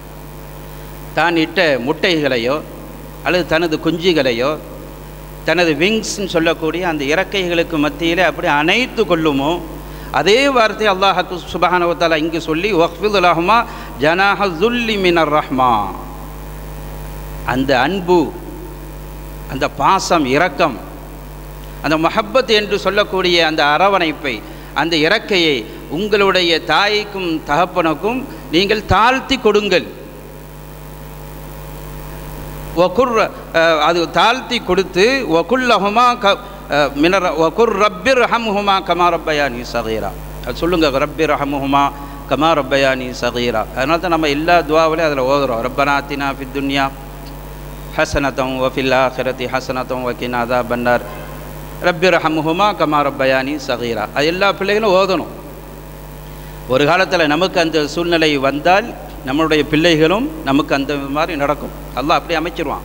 தான் இட்ட முட்டைகளையோ அல்லது தனது குஞ்சுகளையோ தனது விங்ஸ்ன்னு சொல்லக்கூடிய அந்த இறக்கைகளுக்கு மத்தியில் அப்படி அணைத்து கொள்ளுமோ அதே வார்த்தை அல்லாஹு சுபஹானவத்தாலா இங்கு சொல்லி வஹ்ஃபிதுல் ரஹ்மா ஜனாஹ ஜுல்லி மினர் ரஹ்மா அந்த அன்பு அந்த பாசம் இரக்கம் அந்த மஹப்பத் என்று சொல்லக்கூடிய அந்த அரவணைப்பை அந்த இறக்கையை உங்களுடைய தாய்க்கும் தகப்பனுக்கும் நீங்கள் தாழ்த்தி கொடுங்கள் ஒகுர் அது தாழ்த்தி கொடுத்து ஒகுல்லஹுமா க மினர் ஒகுர் ரப்பிர் ஹம்ஹுமா கமா ரப்பயானி சகீரா அது சொல்லுங்க ரப்பிர் ஹம்ஹுமா கமா ரப்பயானி சகீரா அதனால தான் நம்ம எல்லா துவாவிலையும் அதில் ஓதுறோம் ரப்பனாத்தினா ஃபித் துன்யா ஹசனத்தம் வஃபில் ஆஹிரத்தி ஹசனத்தம் வக்கின் அதா பன்னார் ரப்பி ரஹமுஹுமா கமா ரப்பயானி சகீரா அது எல்லா பிள்ளைகளும் ஓதணும் ஒரு காலத்தில் நமக்கு அந்த சூழ்நிலை வந்தால் நம்மளுடைய பிள்ளைகளும் நமக்கு அந்த மாதிரி நடக்கும் அல்லாஹ் அப்படி அமைச்சிருவான்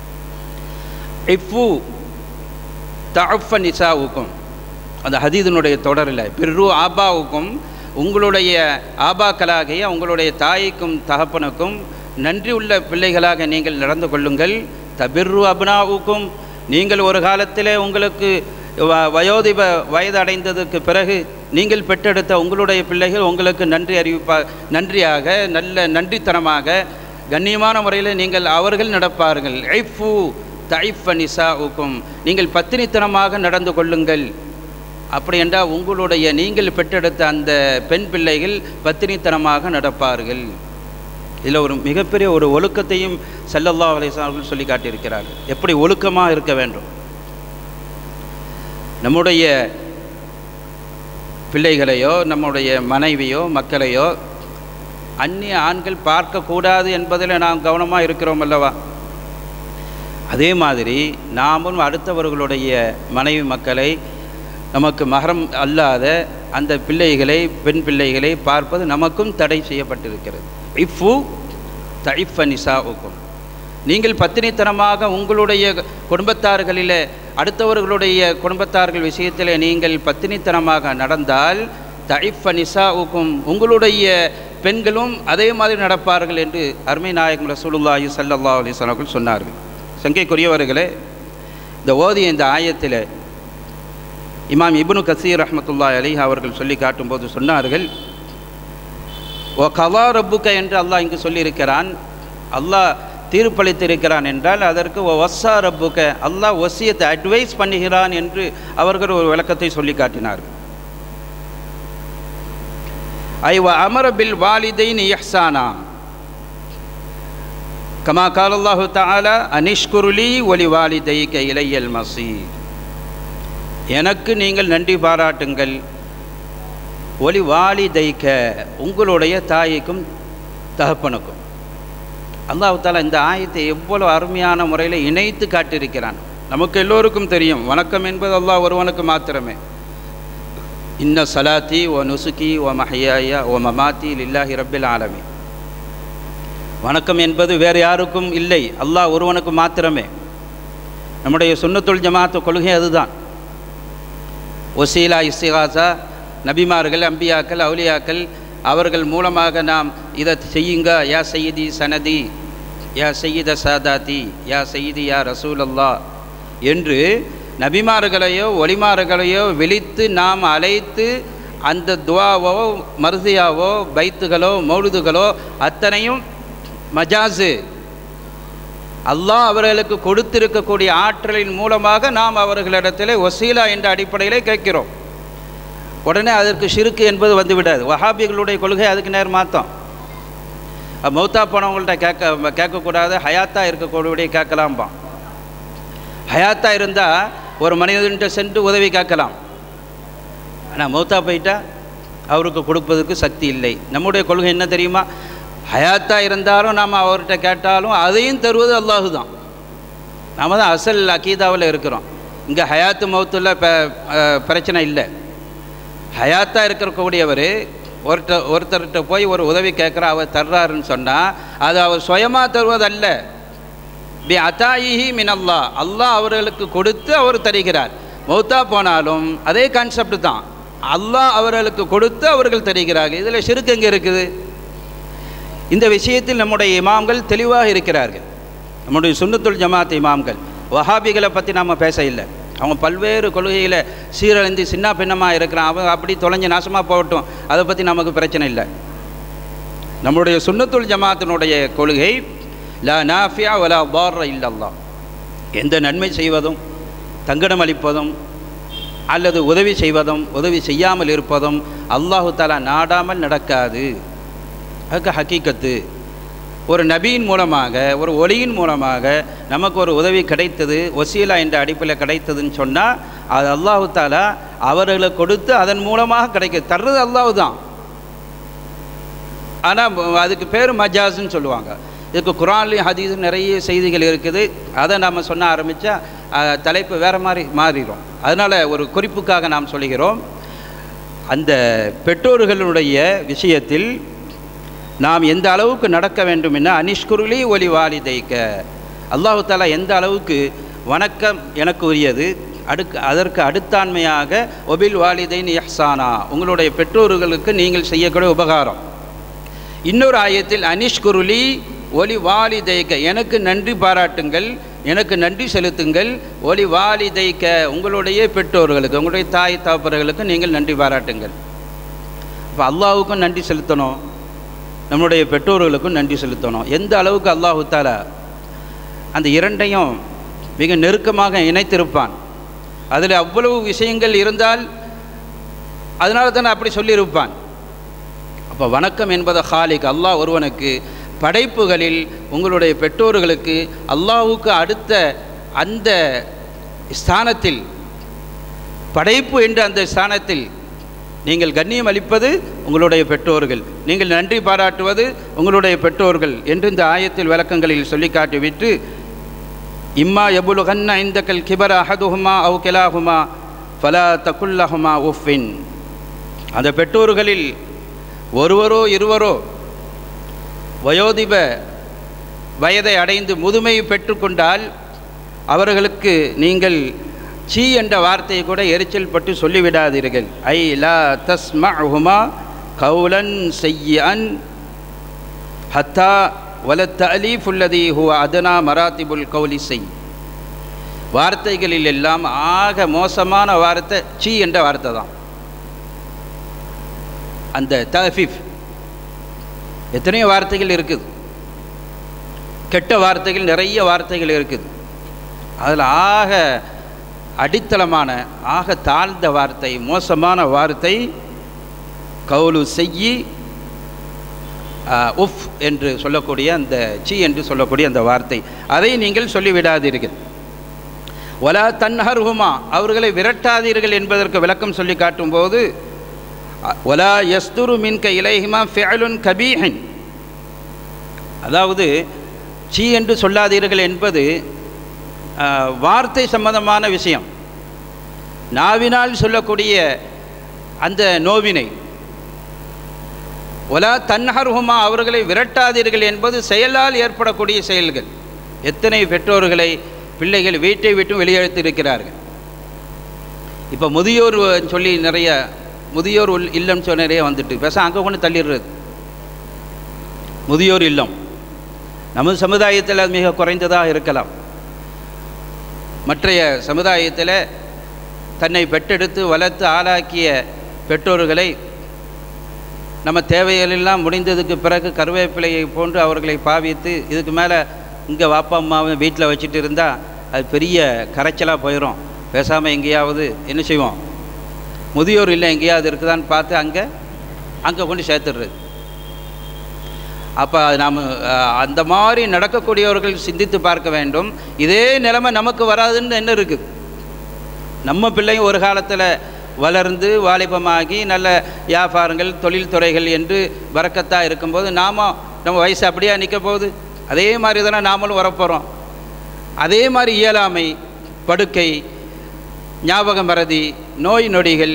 இஃபு தஃப நிசாவுக்கும் அந்த ஹதீதனுடைய தொடரில் பிர்ரு ஆபாவுக்கும் உங்களுடைய ஆபாக்களாகிய உங்களுடைய தாய்க்கும் தகப்பனுக்கும் நன்றி உள்ள பிள்ளைகளாக நீங்கள் நடந்து கொள்ளுங்கள் தபிர்ரு அப்னாவுக்கும் நீங்கள் ஒரு காலத்திலே உங்களுக்கு வ- வயோதிப வயது அடைந்ததுக்கு பிறகு நீங்கள் பெற்றெடுத்த உங்களுடைய பிள்ளைகள் உங்களுக்கு நன்றி அறிவிப்பா நன்றியாக நல்ல நன்றித்தனமாக கண்ணியமான முறையில் நீங்கள் அவர்கள் நடப்பார்கள் ஐஃபு தைஃப நிசாவுக்கும் நீங்கள் பத்தினித்தனமாக நடந்து கொள்ளுங்கள் அப்படி என்றால் உங்களுடைய நீங்கள் பெற்றெடுத்த அந்த பெண் பிள்ளைகள் பத்தினித்தனமாக நடப்பார்கள் இதில் ஒரு மிகப்பெரிய ஒரு ஒழுக்கத்தையும் ஸல்லல்லாஹு அலைஹி வஸல்லம் அவர்கள் சொல்லி காட்டியிருக்கிறார்கள் எப்படி ஒழுக்கமாக இருக்க வேண்டும் நம்முடைய பிள்ளைகளையோ நம்முடைய மனைவியோ மக்களையோ அந்நிய ஆண்கள் பார்க்கக்கூடாது என்பதில் நாம் கவனமாக இருக்கிறோம் அல்லவா அதே மாதிரி நாமும் அடுத்தவர்களுடைய மனைவி மக்களை நமக்கு மகரம் அல்லாத அந்த பிள்ளைகளை பெண் பிள்ளைகளை பார்ப்பது நமக்கும் தடை செய்யப்பட்டிருக்கிறது இஃபு தைஃப நிசாவுக்கும் நீங்கள் பத்தினித்தனமாக உங்களுடைய குடும்பத்தார்களிலே அடுத்தவர்களுடைய குடும்பத்தார்கள் விஷயத்தில் நீங்கள் பத்தினித்தனமாக நடந்தால் தைஃப நிசாவுக்கும் உங்களுடைய பெண்களும் அதே மாதிரி நடப்பார்கள் என்று அருமை நாயகம் ரசூலுல்லாஹி ஸல்லல்லாஹு அலைஹி வஸல்லம் அவர்கள் சொன்னார்கள் சங்கைக்குரியவர்களே இந்த ஓதிய இந்த ஆயத்தில் இமாம் இப்னு கசீர் ரஹ்மத்துல்லாஹி அலைஹி அவர்கள் சொல்லி காட்டும்போது சொன்னார்கள் ஓ கவா ரப்புக்க என்று அல்லாஹ் இங்கு சொல்லியிருக்கிறான் அல்லாஹ் தீர்ப்பளித்திருக்கிறான் என்றால் அதற்கு ஓ வஸ்ஸா ரப்புக்க அல்லாஹ் ஒசியத்தை அட்வைஸ் பண்ணுகிறான் என்று அவர்கள் ஒரு விளக்கத்தை சொல்லி காட்டினார்கள் ஐ வ அமர பில் வாலிதைன் இஹ்சானா கமா கால் அல்லாஹு தாலா அனிஷ்குருலி ஒலி வாலிதைக்க இலையல் மசீர் எனக்கு நீங்கள் நன்றி பாராட்டுங்கள் ஒலி வாலிதைக்க உங்களுடைய தாய்க்கும் தகப்பனுக்கும் அல்லாஹ் தாலா இந்த ஆயத்தை எவ்வளவு அருமையான முறையில் இணைத்து காட்டியிருக்கிறான் நமக்கு எல்லோருக்கும் தெரியும் வணக்கம் என்பது அல்லாஹ் ஒருவனுக்கு மாத்திரமே இன்ன சலாத்தி ஓ நுசுக்கி ஓ மஹையாயா ஓ மமாத்தி லில்லாஹி ரப்பில் ஆலமி வணக்கம் என்பது வேறு யாருக்கும் இல்லை அல்லாஹ் ஒருவனுக்கு மாத்திரமே நம்முடைய சுன்னத்துல் ஜமாத்து கொள்கை அதுதான் ஒசீலா இஸ்திகாசா நபிமார்கள் அம்பியாக்கள் அவுலியாக்கள் அவர்கள் மூலமாக நாம் இதை செய்யுங்க யா சையீதி சனதி யா சையீத சாதாதி யா சையீதி யா ரசூல் அல்லா என்று நபிமார்களையோ ஒளிமார்களையோ விழித்து நாம் அழைத்து அந்த துவாவோ மருதியாவோ பைத்துகளோ மௌலுதுகளோ அத்தனையும் மஜாஸு அல்லாஹ் அவர்களுக்கு கொடுத்திருக்கக்கூடிய ஆற்றலின் மூலமாக நாம் அவர்களிடத்திலே ஒசீலா என்ற அடிப்படையிலே கேட்கிறோம் உடனே அதற்கு ஷிருக்கு என்பது வந்துவிடாது வஹாபிகளுடைய கொள்கை அதுக்கு நேர் மாத்தம் மௌத்தா போனவங்கள்ட்ட கேட்க கேட்கக்கூடாது ஹயாத்தா இருக்கக்கூடிய கேட்கலாம்பான் ஹயாத்தா இருந்தால் ஒரு மனிதன்கிட்ட சென்று உதவி கேட்கலாம் ஆனால் மௌத்தா போயிட்டா அவருக்கு கொடுப்பதற்கு சக்தி இல்லை நம்முடைய கொள்கை என்ன தெரியுமா ஹயாத்தா இருந்தாலும் நாம் அவர்கிட்ட கேட்டாலும் அதையும் தருவது அல்லாஹு தான் நாம் தான் அசல் அக்கீதாவில் இருக்கிறோம் இங்கே ஹயாத்து மௌத்தில் பிரச்சனை இல்லை ஹயாத்தா இருக்கக்கூடியவர் ஒருத்தர் ஒருத்தர்கிட்ட போய் ஒரு உதவி கேட்குற அவர் தர்றாருன்னு சொன்னால் அது அவர் சுயமாக தருவதல்ல பி அத்தாயிஹி மின் அல்லாஹ் அல்லாஹ் அவர்களுக்கு கொடுத்து அவர் தருகிறார் மௌத்தா போனாலும் அதே கான்செப்ட் தான் அல்லாஹ் அவர்களுக்கு கொடுத்து அவர்கள் தருகிறார்கள் இதில் சிறுக்கு எங்கே இருக்குது இந்த விஷயத்தில் நம்முடைய இமாம்கள் தெளிவாக இருக்கிறார்கள் நம்முடைய சுன்னத்துல் ஜமாத் இமாம்கள் வஹாபிகளை பற்றி நாம் பேச இல்லை அவங்க பல்வேறு கொள்கையில் சீரழிந்து சின்ன பின்னமாக இருக்கிறான் அவங்க அப்படி தொலைஞ்சு நாசமாக போகட்டும் அதை பற்றி நமக்கு பிரச்சனை இல்லை நம்முடைய சுன்னத்துல் ஜமாத்தினுடைய கொள்கை லா நாஃபியா வலா பார் இல்லல்லா எந்த நன்மை செய்வதும் தங்கடம் அளிப்பதும் அல்லது உதவி செய்வதும் உதவி செய்யாமல் இருப்பதும் அல்லாஹு தாலா நாடாமல் நடக்காது அதுக்கு ஹக்கீக்கத்து ஒரு நபியின் மூலமாக ஒரு ஒளியின் மூலமாக நமக்கு ஒரு உதவி கிடைத்தது ஒசீலா என்ற அடிப்பில் கிடைத்ததுன்னு சொன்னால் அது அல்லாஹு தாலா அவர்களை கொடுத்து அதன் மூலமாக கிடைக்க தர்றது அல்லாஹு தான் ஆனால் அதுக்கு பேர் மஜாஸ்ன்னு சொல்லுவாங்க இதுக்கு குரான்லேயும் ஹதீஸ் நிறைய செய்திகள் இருக்குது அதை நம்ம சொன்ன ஆரம்பித்தா அஹ், தலைப்பு வேறு மாதிரி மாறிடும் அதனால் ஒரு குறிப்புக்காக நாம் சொல்கிறோம் அந்த பெற்றோர்களுடைய விஷயத்தில் நாம் எந்த அளவுக்கு நடக்க வேண்டும் என அனிஷ்குருளி ஒலி வாலிதைக்க அல்லாஹு தாலா எந்த அளவுக்கு வணக்கம் எனக்கு உரியது அடுக்கு அதற்கு அடுத்தாண்மையாக ஒபில் வாலிதைன் யஹ்சானா உங்களுடைய பெற்றோர்களுக்கு நீங்கள் செய்யக்கூடிய உபகாரம் இன்னொரு ஆயத்தில் அனிஷ்குருளி ஒலி வாலிதைக்க எனக்கு நன்றி பாராட்டுங்கள் எனக்கு நன்றி செலுத்துங்கள் ஒலி வாலிதைக்க உங்களுடைய பெற்றோர்களுக்கு உங்களுடைய தாய் தகப்பர்களுக்கு நீங்கள் நன்றி பாராட்டுங்கள் அப்போ அல்லாஹ்வுக்கும் நன்றி செலுத்தணும் நம்முடைய பெற்றோர்களுக்கும் நன்றி செலுத்தணும் எந்த அளவுக்கு அல்லாஹு தாலா அந்த இரண்டையும் மிக நெருக்கமாக இணைத்திருப்பான் அதில் அவ்வளவு விஷயங்கள் இருந்தால் அதனால தானே அப்படி சொல்லியிருப்பான் அப்போ வணக்கம் என்பது ஹாலிக் அல்லாஹ் ஒருவனுக்கு படைப்புகளில் உங்களுடைய பெற்றோர்களுக்கு அல்லாஹ்வுக்கு அடுத்த அந்த ஸ்தானத்தில் படைப்பு என்ற அந்த ஸ்தானத்தில் நீங்கள் கண்ணியம் அளிப்பது உங்களுடைய பெற்றோர்கள் நீங்கள் நன்றி பாராட்டுவது உங்களுடைய பெற்றோர்கள் என்று இந்த ஆயத்தில் விளக்கங்களில் சொல்லி காட்டிவிட்டு இம்மா எபுலுகன்ன இந்தக்கல் கிபர அஹதுஹுமா அவு கிலாஹுமா ஃபலா தகுல்லஹுமா உஃபின் அந்த பெற்றோர்களில் ஒருவரோ இருவரோ வயோதிப வயதை அடைந்து முதுமை பெற்றுக்கொண்டால் அவர்களுக்கு நீங்கள் சீ என்ற வார்த்தையை கூட எரிச்சல் பட்டு சொல்லிவிடாதீர்கள் ஐ லா தஸ்மஹுமா கவுலன் செய்யன் ஹத்தா வல தலீஃப் உள்ளதி ஹுவ அதனா மராத்திபுல் கௌலி செய் வார்த்தைகளில் எல்லாம் ஆக மோசமான வார்த்தை சீ என்ற வார்த்தை தான் அந்த தஃபிஃப் எத்தனையோ வார்த்தைகள் இருக்குது கெட்ட வார்த்தைகள் நிறைய வார்த்தைகள் இருக்குது அதில் ஆக அடித்தளமான ஆக தாழ்ந்த வார்த்தை மோசமான வார்த்தை கவுலு செய்யி உஃப் என்று சொல்லக்கூடிய அந்த சி என்று சொல்லக்கூடிய அந்த வார்த்தை அதை நீங்கள் சொல்லிவிடாதீர்கள் ஒலா தன்ஹர்ஹுமா அவர்களை விரட்டாதீர்கள் என்பதற்கு விளக்கம் சொல்லி காட்டும்போது ஒலா யஸ்துரு மின்க இலைஹிமா ஃபெயலுன் கபீஹன் அதாவது சி என்று சொல்லாதீர்கள் என்பது ஆஹ், வார்த்தை சம்பந்தமான விஷயம் நாவினால் சொல்லக்கூடிய அந்த நோவினை ஒலா தன்ஹர்ஹுமா அவர்களை விரட்டாதீர்கள் என்பது செயலால் ஏற்படக்கூடிய செயல்கள் எத்தனை பெற்றோர்களை பிள்ளைகள் வீட்டை விட்டு வெளியெடுத்து இருக்கிறார்கள் இப்போ முதியோர் சொல்லி நிறைய முதியோர் உள் இல்லம் சொல்லி நிறைய வந்துட்டு பேச அங்கே கொண்டு தள்ளிடுறது முதியோர் இல்லம் நமது சமுதாயத்தில் அது மிக குறைந்ததாக இருக்கலாம் மற்றைய சமுதாயத்தில் தன்னை பெற்றெடுத்து வளர்த்து ஆளாக்கிய பெற்றோர்களை நம்ம தேவைகளெல்லாம் முடிந்ததுக்கு பிறகு கருவேப்பிலையை போன்று அவர்களை பாவித்து இதுக்கு மேலே இங்கே வாப்பா அம்மாவை வீட்டில் வச்சுட்டு இருந்தால் அது பெரிய கரைச்சலாக போயிடும் பேசாமல் எங்கேயாவது என்ன செய்வோம் முதியோர் இல்லை எங்கேயாவது இருக்குதான்னு பார்த்து அங்கே அங்கே கொண்டு சேர்த்துடுறது அப்போ நாம் அந்த மாதிரி நடக்கக்கூடியவர்கள் சிந்தித்து பார்க்க வேண்டும் இதே நிலைமை நமக்கு வராதுன்னு என்ன இருக்குது நம்ம பிள்ளையும் ஒரு காலத்தில் வளர்ந்து வாலிபமாகி நல்ல வியாபாரங்கள் தொழில் துறைகள் என்று வரக்கத்தாக இருக்கும்போது நாம நம்ம வயசு அப்படியே நிற்க போகுது அதே மாதிரி தானே நாமளும் வரப்போகிறோம் அதே மாதிரி இயலாமை படுக்கை ஞாபக மறதி நோய் நொடிகள்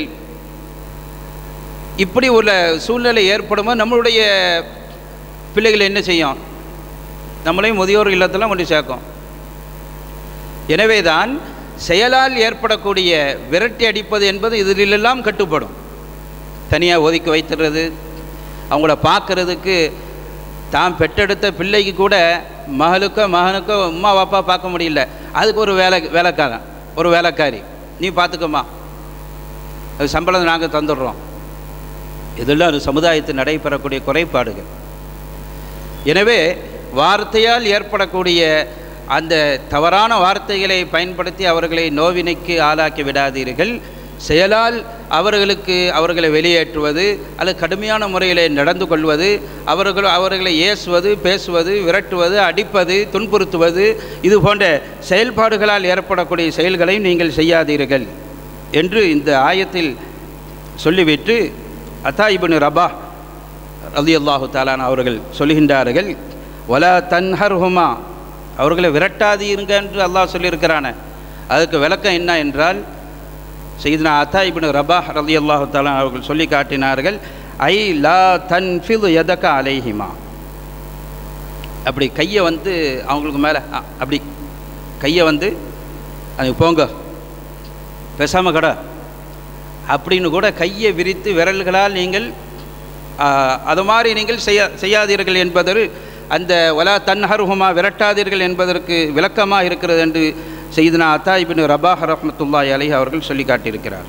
இப்படி உள்ள சூழ்நிலை ஏற்படும்போது நம்மளுடைய பிள்ளைகள் என்ன செய்யும் நம்மளையும் முதியோர் இல்லத்தில் கொண்டு சேர்க்கும் எனவே தான் செயலால் ஏற்படக்கூடிய விரட்டி அடிப்பது என்பது இதிலெல்லாம் கட்டுப்படும் தனியாக ஒதுக்கி வைத்துறது அவங்கள பார்க்கறதுக்கு தான் பெற்றெடுத்த பிள்ளைக்கு கூட மகளுக்கோ மகனுக்கோ அம்மா அப்பா பார்க்க முடியல அதுக்கு ஒரு வேலை வேலைக்காரன் ஒரு வேலைக்காரி நீ பார்த்துக்கம்மா அது சம்பளம் நாங்கள் தந்துடுறோம் இதெல்லாம் ஒரு சமுதாயத்தில் நடைபெறக்கூடிய குறைபாடுகள் எனவே வார்த்தையால் ஏற்படக்கூடிய அந்த தவறான வார்த்தைகளை பயன்படுத்தி அவர்களை நோவினைக்கு ஆளாக்கி விடாதீர்கள் செயலால் அவர்களுக்கு அவர்களை வெளியேற்றுவது அல்லது கடுமையான முறையில் நடந்து கொள்வது அவர்கள் அவர்களை ஏசுவது பேசுவது விரட்டுவது அடிப்பது துன்புறுத்துவது இது போன்ற செயல்பாடுகளால் ஏற்படக்கூடிய செயல்களையும் நீங்கள் செய்யாதீர்கள் என்று இந்த ஆயத்தில் சொல்லிவிட்டு அத்தா இப்னு ரபா ரலி அல்லாஹு தாலான் அவர்கள் சொல்கின்றார்கள் வலா தன்ஹர்ஹுமா அவர்களை விரட்டாதீருங்க என்று அல்லாஹ் சொல்லியிருக்கிறானே அதுக்கு விளக்கம் என்ன என்றால் செய்தினா அத்தா இபின் ரபாஹ் ரலி அல்லாஹு தாலா அவர்கள் சொல்லி காட்டினார்கள் ஐ லா தன்ஃபிது எதக்க அலைஹிமா அப்படி கையை வந்து அவங்களுக்கு மேலே அப்படி கையை வந்து அது போங்க பேசாமல் கடை அப்படின்னு கூட கையை விரித்து விரல்களால் நீங்கள் ஆ, அது மாதிரி நீங்கள் செய்ய செய்யாதீர்கள் என்பது அந்த வலா தன்ஹருஹுமா விரட்டாதீர்கள் என்பதற்கு விளக்கமாக இருக்கிறது என்று செய்தனா அத்தா இபின் ரபாஹ் ரஹ்மத்துல்லாஹி அலைஹி அவர்கள் சொல்லி காட்டியிருக்கிறார்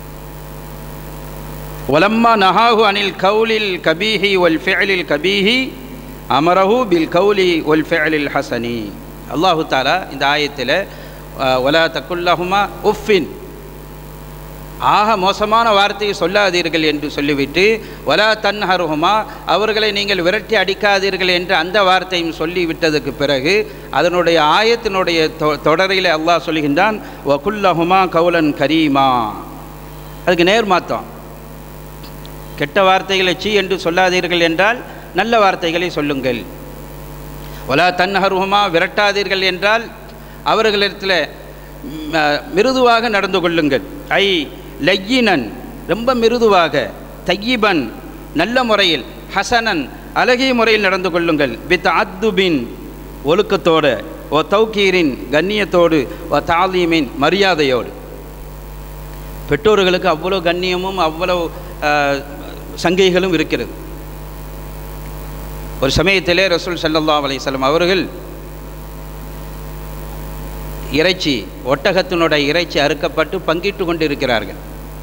ஒலம்மா நஹாஹு அனில் கவுலில் கபீஹி ஒல் ஃபெயலில் கபீஹி அமரஹு பில் கவுலி ஒல் ஃபெயலில் ஹசனி அல்லாஹு தாலா இந்த ஆயத்தில் ஒலா தக்குல்லஹுமா உஃபின் ஆக மோசமான வார்த்தையை சொல்லாதீர்கள் என்று சொல்லிவிட்டு வலா தன்ஹருஹுமா அவர்களை நீங்கள் விரட்டி அடிக்காதீர்கள் என்று அந்த வார்த்தையும் சொல்லிவிட்டதுக்கு பிறகு அதனுடைய ஆயத்தினுடைய தொ- தொடரில் அல்லாஹ் சொல்கின்றான் வகுல்லஹுமா கவுலன் கரீமா அதுக்கு நேர் மாத்தம் கெட்ட வார்த்தைகளை சீ என்று சொல்லாதீர்கள் என்றால் நல்ல வார்த்தைகளை சொல்லுங்கள் ஒலா தன்ஹருஹுமா விரட்டாதீர்கள் என்றால் அவர்களிடத்தில் ம், அஹ், மிருதுவாக நடந்து கொள்ளுங்கள் ஐ லய்யினன் ரொம்ப மிருதுவாக தையிபன் நல்ல முறையில் ஹசனன் அழகிய முறையில் நடந்து கொள்ளுங்கள் வித் அத்துபின் ஒழுக்கத்தோடு ஓ தௌக்கீரின் கண்ணியத்தோடு ஓ தாலீமின் மரியாதையோடு பெற்றோர்களுக்கு அவ்வளோ கண்ணியமும் அவ்வளோ அஹ், சங்கைகளும் இருக்கிறது ஒரு சமயத்திலே ரசூல் ஸல்லல்லாஹு அலைஹி வஸல்லம் அவர்கள் இறைச்சி ஒட்டகத்தினுடைய இறைச்சி அறுக்கப்பட்டு பங்கிட்டு கொண்டு இருக்கிறார்கள்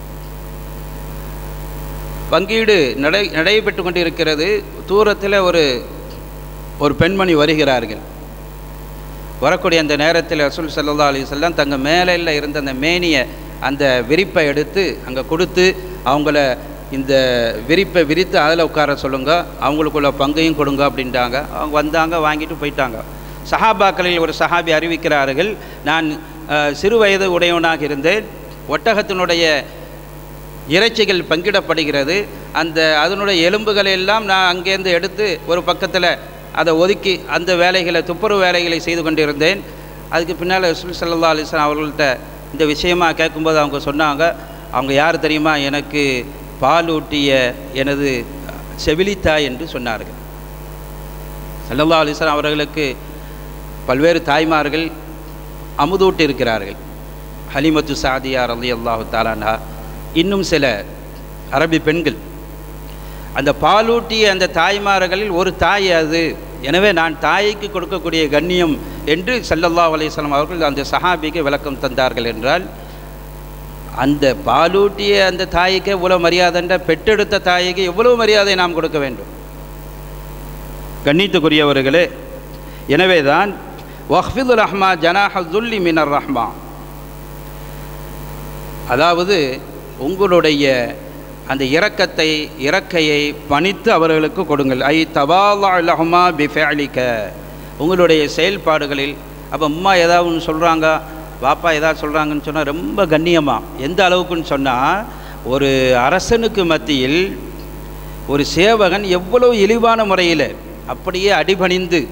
பங்கீடு நடை நடைபெற்று கொண்டு இருக்கிறது தூரத்தில் ஒரு ஒரு பெண்மணி வருகிறார்கள் வரக்கூடிய அந்த நேரத்தில் ரசூல் ஸல்லல்லாஹு அலைஹி வஸல்லம் தங்க மேலையில் இருந்த அந்த மேனியை அந்த விரிப்பை எடுத்து அங்கே கொடுத்து அவங்கள இந்த விரிப்பை விரித்து அதில் உட்கார சொல்லுங்க அவங்களுக்குள்ள பங்கையும் கொடுங்க அப்படின்ட்டாங்க அவங்க வந்தாங்க வாங்கிட்டு போயிட்டாங்க சஹாபாக்களில் ஒரு சஹாபி அறிவிக்கிறார்கள் நான் அஹ், சிறு வயது உடையவனாக இருந்தேன் ஒட்டகத்தினுடைய இறைச்சிகள் பங்கிடப்படுகிறது அந்த அதனுடைய எலும்புகளை எல்லாம் நான் அங்கேருந்து எடுத்து ஒரு பக்கத்தில் அதை ஒதுக்கி அந்த வேலைகளை துப்புரவு வேலைகளை செய்து கொண்டிருந்தேன் அதுக்கு பின்னால் ரசூல் ஸல்லல்லாஹு அலைஹி வஸல்லம் அவர்கள்ட்ட இந்த விஷயமா கேட்கும்போது அவங்க சொன்னாங்க அவங்க யார் தெரியுமா எனக்கு பால் ஊட்டிய எனது செவிலித்தாய் என்று சொன்னார்கள் ஸல்லல்லாஹு அலைஹி வஸல்லம் அவர்களுக்கு பல்வேறு தாய்மார்கள் அமுதூட்டி இருக்கிறார்கள் ஹலிமத்து சாதியா ரலி அல்லாஹு தாலானா இன்னும் சில அரபி பெண்கள் அந்த பாலூட்டிய அந்த தாய்மார்களில் ஒரு தாய் அது எனவே நான் தாய்க்கு கொடுக்கக்கூடிய கண்ணியம் என்று ஸல்லல்லாஹு அலைஹி வஸல்லம் அவர்கள் அந்த சஹாபிக்கு விளக்கம் தந்தார்கள் என்றால் அந்த பாலூட்டிய அந்த தாய்க்கு எவ்வளவு மரியாதைன்ற பெற்றெடுத்த தாய்க்கு எவ்வளவு மரியாதை நாம் கொடுக்க வேண்டும் கண்ணியத்துக்குரியவர்களே எனவேதான் வஹ்ஃபிது ரஹ்மா ஜனாஹ துல்லி மினர் ரஹ்மா அதாவது உங்களுடைய அந்த இரக்கத்தை இறக்கையை பணித்து அவர்களுக்கு கொடுங்கள் ஐ தபாலா லஹ்மா பிஃபேலிக்க உங்களுடைய செயல்பாடுகளில் அப்போ அம்மா ஏதாவது ஒன்று சொல்கிறாங்க பாப்பா ஏதாவது சொல்கிறாங்கன்னு சொன்னால் ரொம்ப கண்ணியமாக எந்த அளவுக்குன்னு சொன்னால் ஒரு அரசனுக்கு மத்தியில் ஒரு சேவகன் எவ்வளவு இழிவான முறையில் அப்படியே அடிபணிந்து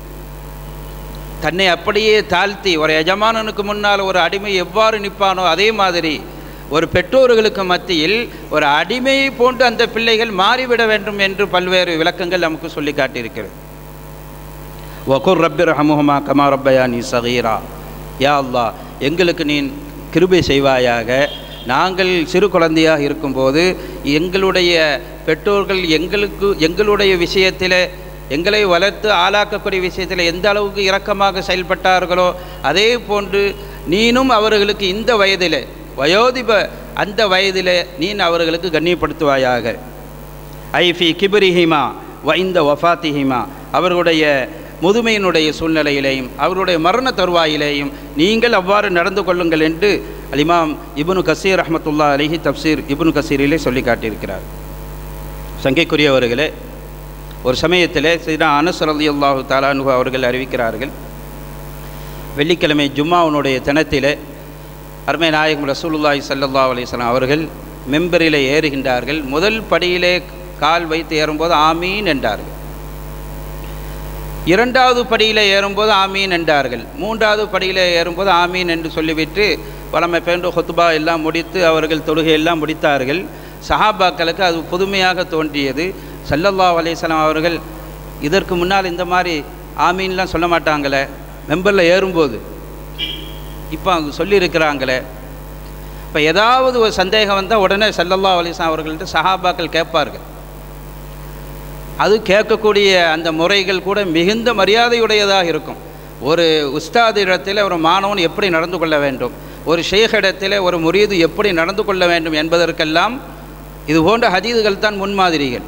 தன்னை அப்படியே தாழ்த்தி ஒரு எஜமானனுக்கு முன்னால் ஒரு அடிமை எவ்வாறு நிற்பானோ அதே மாதிரி ஒரு பெற்றோர்களுக்கு மத்தியில் ஒரு அடிமையை போன்று அந்த பிள்ளைகள் மாறிவிட வேண்டும் என்று பல்வேறு விளக்கங்கள் நமக்கு சொல்லி காட்டியிருக்கிறது வகுர் ரப்பிர் ஹமுஹமா கமா ரப்பயானி சகீரா யா அல்லாஹ் எங்களுக்கு நீ கிருபை செய்வாயாக நாங்கள் சிறு குழந்தையாக இருக்கும்போது எங்களுடைய பெற்றோர்கள் எங்களுக்கு எங்களுடைய விஷயத்தில் எங்களை வளர்த்து ஆளாக்கக்கூடிய விஷயத்தில் எந்த அளவுக்கு இரக்கமாக செயல்பட்டார்களோ அதே போன்று நீனும் அவர்களுக்கு இந்த வயதில் வயோதிப அந்த வயதில் நீ அவர்களுக்கு கண்ணியப்படுத்துவாயாக ஐஃபி கிபிரிஹிமா வைந்த வஃபாத்திஹிமா அவர்களுடைய முதுமையினுடைய சூழ்நிலையிலேயும் அவர்களுடைய மரண தருவாயிலேயும் நீங்கள் அவ்வாறு நடந்து கொள்ளுங்கள் என்று அலிமாம் இப்னு கசீர் ரஹமத்துல்லா அலிஹி தப்சீர் இப்னு கசீரிலே சொல்லி காட்டியிருக்கிறார் சங்கைக்குரியவர்களே ஒரு சமயத்தில் சீனா அனஸ் ரலி அல்லாஹு தாலானு அவர்கள் அறிவிக்கிறார்கள் வெள்ளிக்கிழமை ஜும்மாவுனுடைய தினத்திலே அருமை நாயகம் ரசூலுல்லாஹி ஸல்லல்லாஹு அலைஹி வஸல்லம் அவர்கள் மெம்பரிலே ஏறுகின்றார்கள் முதல் படியிலே கால் வைத்து ஏறும்போது ஆமீன் என்றார்கள் இரண்டாவது படியில் ஏறும்போது ஆமீன் என்றார்கள் மூன்றாவது படியில் ஏறும்போது ஆமீன் என்று சொல்லிவிட்டு வளமை பேண்டு ஹொத்துபா எல்லாம் முடித்து அவர்கள் தொழுகை எல்லாம் முடித்தார்கள் சஹாபாக்களுக்கு அது புதுமையாக தோன்றியது சல்லல்லா அலிஸ்லாம் அவர்கள் இதற்கு முன்னால் இந்த மாதிரி ஆமீன்லாம் சொல்ல மாட்டாங்களே மெம்பரில் ஏறும்போது இப்போ அவங்க சொல்லியிருக்கிறாங்களே இப்போ ஏதாவது ஒரு சந்தேகம் வந்தால் உடனே சல்லல்லா அலிஸ்லாம் அவர்கள்ட்ட சஹாபாக்கள் கேட்பார்கள் அது கேட்கக்கூடிய அந்த முறைகள் கூட மிகுந்த மரியாதையுடையதாக இருக்கும் ஒரு உஸ்தாது இடத்தில் ஒரு மாணவன் எப்படி நடந்து கொள்ள வேண்டும் ஒரு ஷேக் இடத்தில் ஒரு முறியது எப்படி நடந்து கொள்ள வேண்டும் என்பதற்கெல்லாம் இது போன்ற ஹதீதுகள் தான் முன்மாதிரிகள்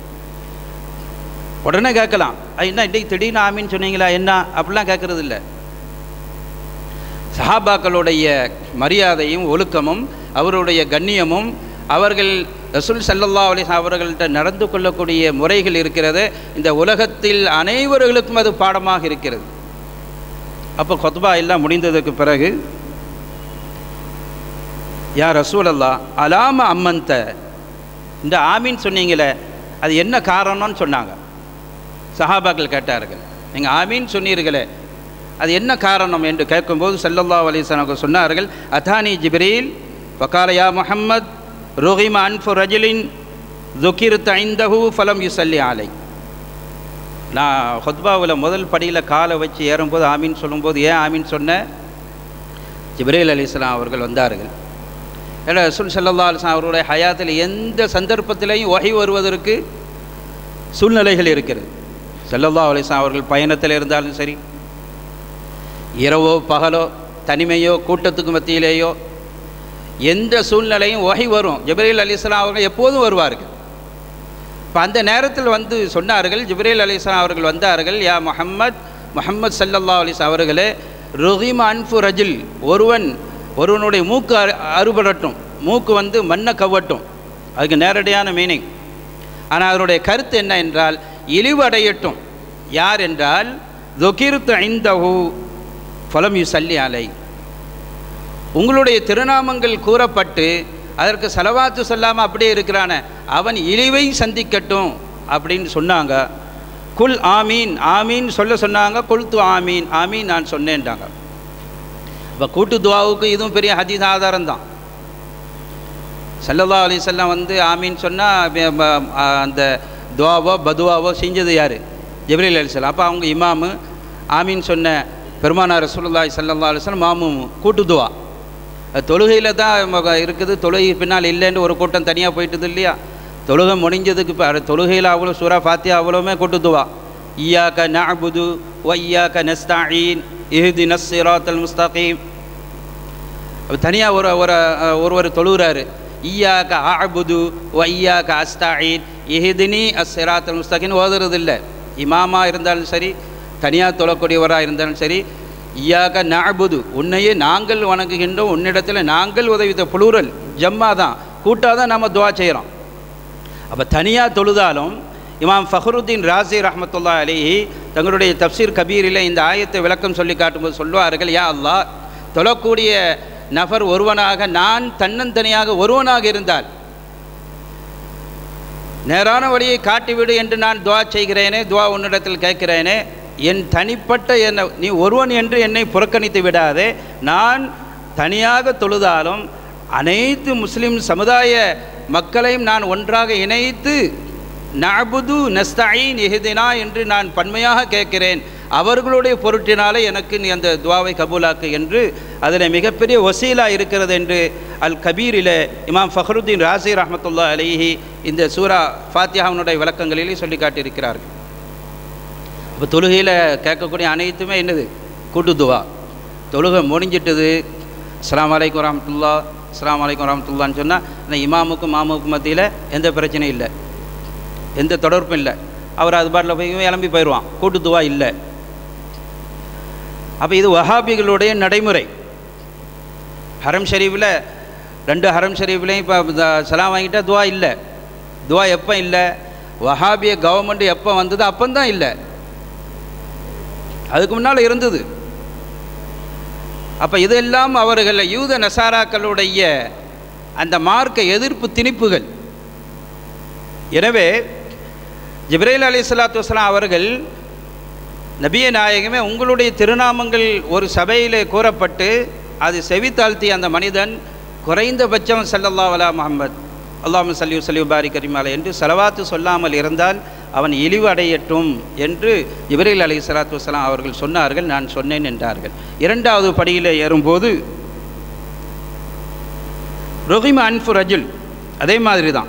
உடனே கேட்கலாம் என்ன இன்றைக்கு திடீர்னு ஆமின்னு சொன்னீங்களா என்ன அப்படிலாம் கேட்கறது இல்லை சஹாபாக்களுடைய மரியாதையும் ஒழுக்கமும் அவருடைய கண்ணியமும் அவர்கள் ரசூல் சல்லல்லா அலி அவர்கள்ட்ட நடந்து கொள்ளக்கூடிய முறைகள் இருக்கிறது இந்த உலகத்தில் அனைவர்களுக்கும் அது பாடமாக இருக்கிறது அப்போ கொத்பா எல்லாம் முடிந்ததுக்கு பிறகு யா ரசூல் அல்லா அலாம அம்மந்த இந்த ஆமீன் சொன்னீங்களே அது என்ன காரணம்னு சொன்னாங்க சஹாபாக்கள் கேட்டார்கள் நீங்கள் ஆமீன் சொன்னீர்களே அது என்ன காரணம் என்று கேட்கும்போது சல்லல்லா அலிஸ்லாமுக்கு சொன்னார்கள் அதானி ஜிப்ரீல் ஃபகாலயா முஹம்மத் ருஹிம அன்ஃபு ரஜிலின் துக்கிர் ஐந்தஹு ஃபலம் யுசல்லி ஆலை நான் ஹொத்பாவில் முதல் படியில் காலை வச்சு ஏறும்போது ஆமீன் சொல்லும்போது ஏன் ஆமீன் சொன்னேன் ஜிப்ரேல் அலி இஸ்லாம் அவர்கள் வந்தார்கள் ஏன்னா ரசூல் சல்லா அலிஸ்லாம் அவருடைய ஹயாத்தில் எந்த சந்தர்ப்பத்திலையும் வகை வருவதற்கு சூழ்நிலைகள் இருக்கிறது சல்லல்லா அலிஸ்லாம் அவர்கள் பயணத்தில் இருந்தாலும் சரி இரவோ பகலோ தனிமையோ கூட்டத்துக்கு மத்தியிலேயோ எந்த சூழ்நிலையும் வகை வரும் ஜிப்ரேல் அலிஸ்லாம் அவர்கள் எப்போதும் வருவார்கள் இப்போ அந்த நேரத்தில் வந்து சொன்னார்கள் ஜிப்ரேல் அலிஸ்லாம் அவர்கள் வந்தார்கள் யா முஹம்மத் முஹம்மத் சல்லல்லா அலிஸ் அவர்களே ருஹிம் அன்ஃபு ரஜில் ஒருவன் ஒருவனுடைய மூக்கு அறு அறுபடட்டும் மூக்கு வந்து மண்ணை கவ்வட்டும் அதுக்கு நேரடியான மீனிங் ஆனால் அதனுடைய கருத்து என்ன என்றால் இழிவடையட்டும் யார் என்றால் தொகிர்த்து ஐந்தஹு ஃபலம் யூ சல்லி அலை உங்களுடைய திருநாமங்கள் கூறப்பட்டு அதற்கு செலவாத்து சொல்லாமல் அப்படியே இருக்கிறான அவன் இழிவை சந்திக்கட்டும் அப்படின்னு சொன்னாங்க குல் ஆமீன் ஆமீன் சொல்ல சொன்னாங்க குல்து ஆமீன் ஆமீன் நான் சொன்னேன்ட்டாங்க இப்போ கூட்டு துவாவுக்கு இதுவும் பெரிய ஹதீஸ் ஆதாரம் தான் சல்லல்லா அலிசல்லாம் வந்து ஆமீன் சொன்னால் அந்த துவாவோ பதுவாவோ செஞ்சது யார் ஜிப்ரீல் அலிஸ்லாம் அப்போ அவங்க இமாமு ஆமீன் சொன்ன பெருமானார் ரசூலுல்லாய் சல்லல்லா அலிஸ்லாம் மாமும் கூட்டு துவா தொழுகையில் தான் இருக்குது தொழுகை பின்னால் இல்லைன்னு ஒரு கூட்டம் தனியாக போயிட்டுது இல்லையா தொழுகை முடிஞ்சதுக்கு இப்போ தொழுகையில் அவ்வளோ சூறா ஃபாத்தியா அவ்வளோவுமே கூட்டுதுவா ஈயாக்க நஅபுது ஒய்யாக்க நஸ்தாயின் இஹ்தி நஸ்ஸிராத்தல் முஸ்தகீம் தனியாக ஒரு ஒரு ஒருவர் தொழுகிறாரு ஈயாக்க அபுது ஒய்யாக்க அஸ்தாயின் இஹிதினி அஸ்ஸிராத்தல் முஸ்தகின்னு ஓதுறது இல்லை இமாமா இருந்தாலும் சரி தனியாக தொழக்கூடியவராக இருந்தாலும் சரி ஈயாக நாபுது உன்னையே நாங்கள் வணங்குகின்றோம் உன்னிடத்தில் நாங்கள் உதவித்த புளூரல் ஜம்மா தான் கூட்டாக தான் நம்ம துவா செய்கிறோம் அப்போ தனியாக தொழுதாலும் இமாம் ஃபஹருத்தீன் ராசி ரஹமத்துல்லா அலிஹி தங்களுடைய தப்சீர் கபீரில் இந்த ஆயத்தை விளக்கம் சொல்லி காட்டும்போது சொல்லுவார்கள் யா அல்லா தொழக்கூடிய நபர் ஒருவனாக நான் தன்னந்தனியாக ஒருவனாக இருந்தால் நேரான வழியை காட்டிவிடு என்று நான் துவா செய்கிறேனே துவா உன்னிடத்தில் கேட்கிறேனே என் தனிப்பட்ட என்னை நீ ஒருவன் என்று என்னை புறக்கணித்து விடாதே நான் தனியாக தொழுதாலும் அனைத்து முஸ்லிம் சமுதாய மக்களையும் நான் ஒன்றாக இணைத்து நபுது நஸ்தாயின் எஹிதினா என்று நான் பன்மையாக கேட்கிறேன் அவர்களுடைய பொருட்டினாலே எனக்கு நீ அந்த துவாவை கபூலாக்கு என்று அதில் மிகப்பெரிய வசீலா இருக்கிறது என்று அல் கபீரில் இமாம் ஃபஹருத்தீன் ராசி ரஹமத்துல்லா அலிஹி இந்த சூரா ஃபாத்தியாவுனுடைய விளக்கங்களிலே சொல்லி காட்டியிருக்கிறார்கள் இப்போ தொழுகையில் கேட்கக்கூடிய அனைத்துமே என்னது கூட்டு துவா தொழுகை முடிஞ்சிட்டது அஸ்லாம் வலைக்கம் வரமத்துல்லா அஸ்லாம் வலைக்கம் வரமத்துல்லான்னு சொன்னால் இந்த இமாமுக்கும் மாமுக்கும் மத்தியில் எந்த பிரச்சனையும் இல்லை எந்த தொடர்பும் இல்லை அவர் அது பாட்டில் போய் கிளம்பி போயிடுவான் கூட்டு துவா இல்லை அப்போ இது வஹாபிகளுடைய நடைமுறை ஹரம் ஷரீஃபில் ரெண்டு ஹரம் ஷரீஃப்லேயும் இப்போ சலாம் வாங்கிட்டா துவா இல்லை துவா எப்போ இல்லை வஹாபிய கவர்மெண்ட் எப்போ வந்தது அப்போந்தான் இல்லை அதுக்கு முன்னால் இருந்தது அப்போ இதெல்லாம் அவர்கள் யூத நசாராக்களுடைய அந்த மார்க்க எதிர்ப்பு திணிப்புகள் எனவே ஜிப்ரேல் அலி சலாத்து வஸ்லாம் அவர்கள் நபிய நாயகமே உங்களுடைய திருநாமங்கள் ஒரு சபையிலே கூறப்பட்டு அது செவி தாழ்த்திய அந்த மனிதன் குறைந்தபட்சம் சல்லல்லா அலா முஹம்மத் அல்லாஹ் சல்லி சல்லி பாரி கரிமாலை என்று செலவாத்து சொல்லாமல் இருந்தால் அவன் இழிவு அடையட்டும் என்று இவரில் அலி சலாத்து வலாம் அவர்கள் சொன்னார்கள் நான் சொன்னேன் என்றார்கள் இரண்டாவது படியில் ஏறும்போது ரொஹிம் அன்ஃபு ரஜுல் அதே மாதிரி தான்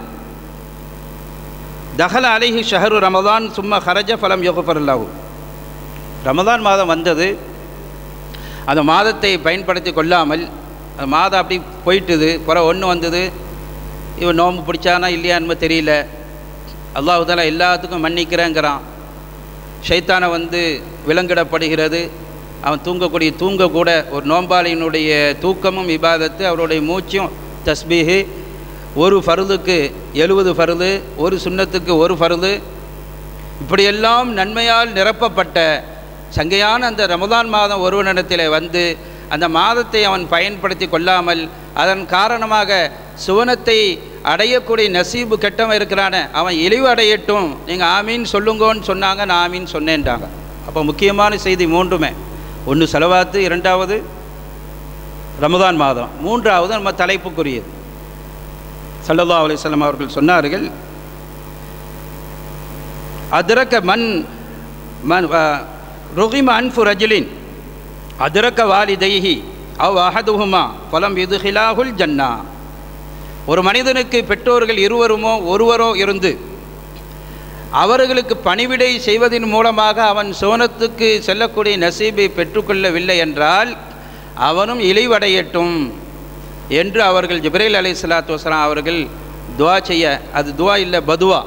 தஹல அலிஹி ஷஹரு ரமதான் சும்மா ஹரஜ ஃபலம் யோகஃபர்லாஹூ ரமதான் மாதம் வந்தது அந்த மாதத்தை பயன்படுத்தி கொள்ளாமல் அந்த மாதம் அப்படி போயிட்டுது பிற ஒன்று வந்தது இவன் நோம்பு பிடிச்சானா இல்லையான்னு தெரியல அல்லாஹுதாலா எல்லாத்துக்கும் மன்னிக்கிறேங்கிறான் ஷைத்தானை வந்து விலங்கிடப்படுகிறது அவன் தூங்கக்கூடிய தூங்க கூட ஒரு நோம்பாளியினுடைய தூக்கமும் இபாதத்து அவருடைய மூச்சும் தஸ்பீஹு ஒரு ஃபருதுக்கு எழுபது ஃபருது ஒரு சுண்ணத்துக்கு ஒரு ஃபருது இப்படியெல்லாம் நன்மையால் நிரப்பப்பட்ட சங்கையான அந்த ரமதான் மாதம் ஒருவனிடத்தில் வந்து அந்த மாதத்தை அவன் பயன்படுத்தி கொள்ளாமல் அதன் காரணமாக சுவனத்தை அடையக்கூடிய நசீபு கெட்டவன் இருக்கிறான அவன் இழிவு அடையட்டும் நீங்கள் ஆமீன் சொல்லுங்கன்னு சொன்னாங்க நான் ஆமீன் சொன்னேன்ட்டாங்க அப்போ முக்கியமான செய்தி மூன்றுமே ஒன்று செலவாத்து இரண்டாவது ரமதான் மாதம் மூன்றாவது நம்ம தலைப்புக்குரியது சல்லல்லா அலிஸ்லாம் அவர்கள் சொன்னார்கள் அதிரக்க மண் மண் ருகிம அன்ஃபு ரஜிலின் அதிரக்க வாலிதைஹி அவ் அஹதுஹுமா பலம் இதுஹிலாஹுல் ஜன்னா ஒரு மனிதனுக்கு பெற்றோர்கள் இருவருமோ ஒருவரோ இருந்து அவர்களுக்கு பணிவிடை செய்வதன் மூலமாக அவன் சோனத்துக்கு செல்லக்கூடிய நசீபை பெற்றுக்கொள்ளவில்லை என்றால் அவனும் இழிவடையட்டும் என்று அவர்கள் ஜிப்ரேல் அலி சலாத்து வசலாம் அவர்கள் துவா செய்ய அது துவா இல்லை பதுவா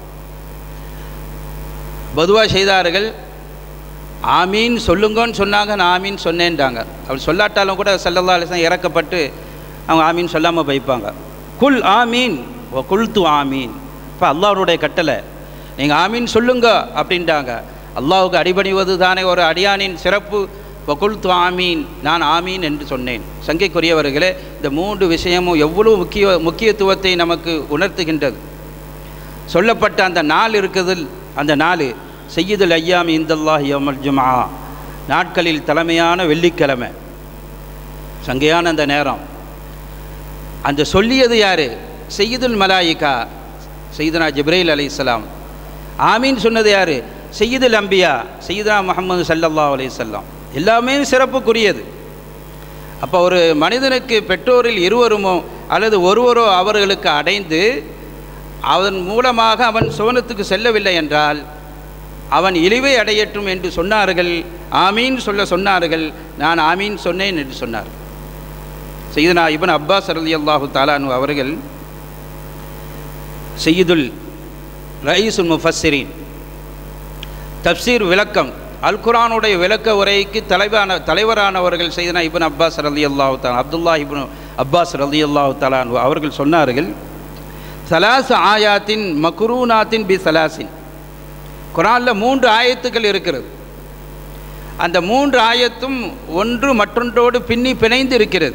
பதுவா செய்தார்கள் ஆமீன் சொல்லுங்கன்னு சொன்னாங்க நான் ஆமீன் சொன்னேன்ட்டாங்க அப்படி சொல்லாட்டாலும் கூட சல்லல்லா அலிஸ்லாம் இறக்கப்பட்டு அவங்க ஆமீன் சொல்லாமல் வைப்பாங்க குல் ஆமீன் ஓ குல்து ஆமீன் இப்போ அல்லாஹனுடைய கட்டளை நீங்கள் ஆமீன் சொல்லுங்க அப்படின்ட்டாங்க அல்லாஹுக்கு அடிபணிவது தானே ஒரு அடியானின் சிறப்பு வகுல்து ஆமீன் நான் ஆமீன் என்று சொன்னேன் சங்கைக்குரியவர்களே இந்த மூன்று விஷயமும் எவ்வளவு முக்கிய முக்கியத்துவத்தை நமக்கு உணர்த்துகின்றது சொல்லப்பட்ட அந்த நாள் இருக்குது அந்த நாள் செய்யுதல் ஐயாம் இந்தல்லாஹ் யமல் ஜுமா நாட்களில் தலைமையான வெள்ளிக்கிழமை சங்கையான அந்த நேரம் அந்த சொல்லியது யார் செய்யுதுல் மலாயிகா செய்தனா ஜிப்ரைல் அலி இஸ்லாம் ஆமீன் சொன்னது யார் செய்யுதுல் அம்பியா செய்தனா முகமது சல்லல்லா அலி சொல்லாம் எல்லாமே சிறப்புக்குரியது அப்போ ஒரு மனிதனுக்கு பெற்றோரில் இருவருமோ அல்லது ஒருவரோ அவர்களுக்கு அடைந்து அதன் மூலமாக அவன் சுவனத்துக்கு செல்லவில்லை என்றால் அவன் இழிவை அடையட்டும் என்று சொன்னார்கள் ஆமீன் சொல்ல சொன்னார்கள் நான் ஆமீன் சொன்னேன் என்று சொன்னார் செய்தனா இவன் அப்பாஸ் ரலி அல்லாஹு தாலானு அவர்கள் செய்யுதுல் ரயீசுல் முஃபஸ்ஸிரின் தப்சீர் விளக்கம் அல் குரானுடைய விளக்க உரைக்கு தலைவான தலைவரானவர்கள் செய்தனா இபன் அப்பாஸ் ரலி அல்லாஹு தாலா அப்துல்லா இபன் அப்பாஸ் ரலி அல்லாஹு தாலான் அவர்கள் சொன்னார்கள் சலாஸ் ஆயாத்தின் மக்ரூனாத்தின் பி சலாசின் குரானில் மூன்று ஆயத்துக்கள் இருக்கிறது அந்த மூன்று ஆயத்தும் ஒன்று மற்றொன்றோடு பின்னி பிணைந்து இருக்கிறது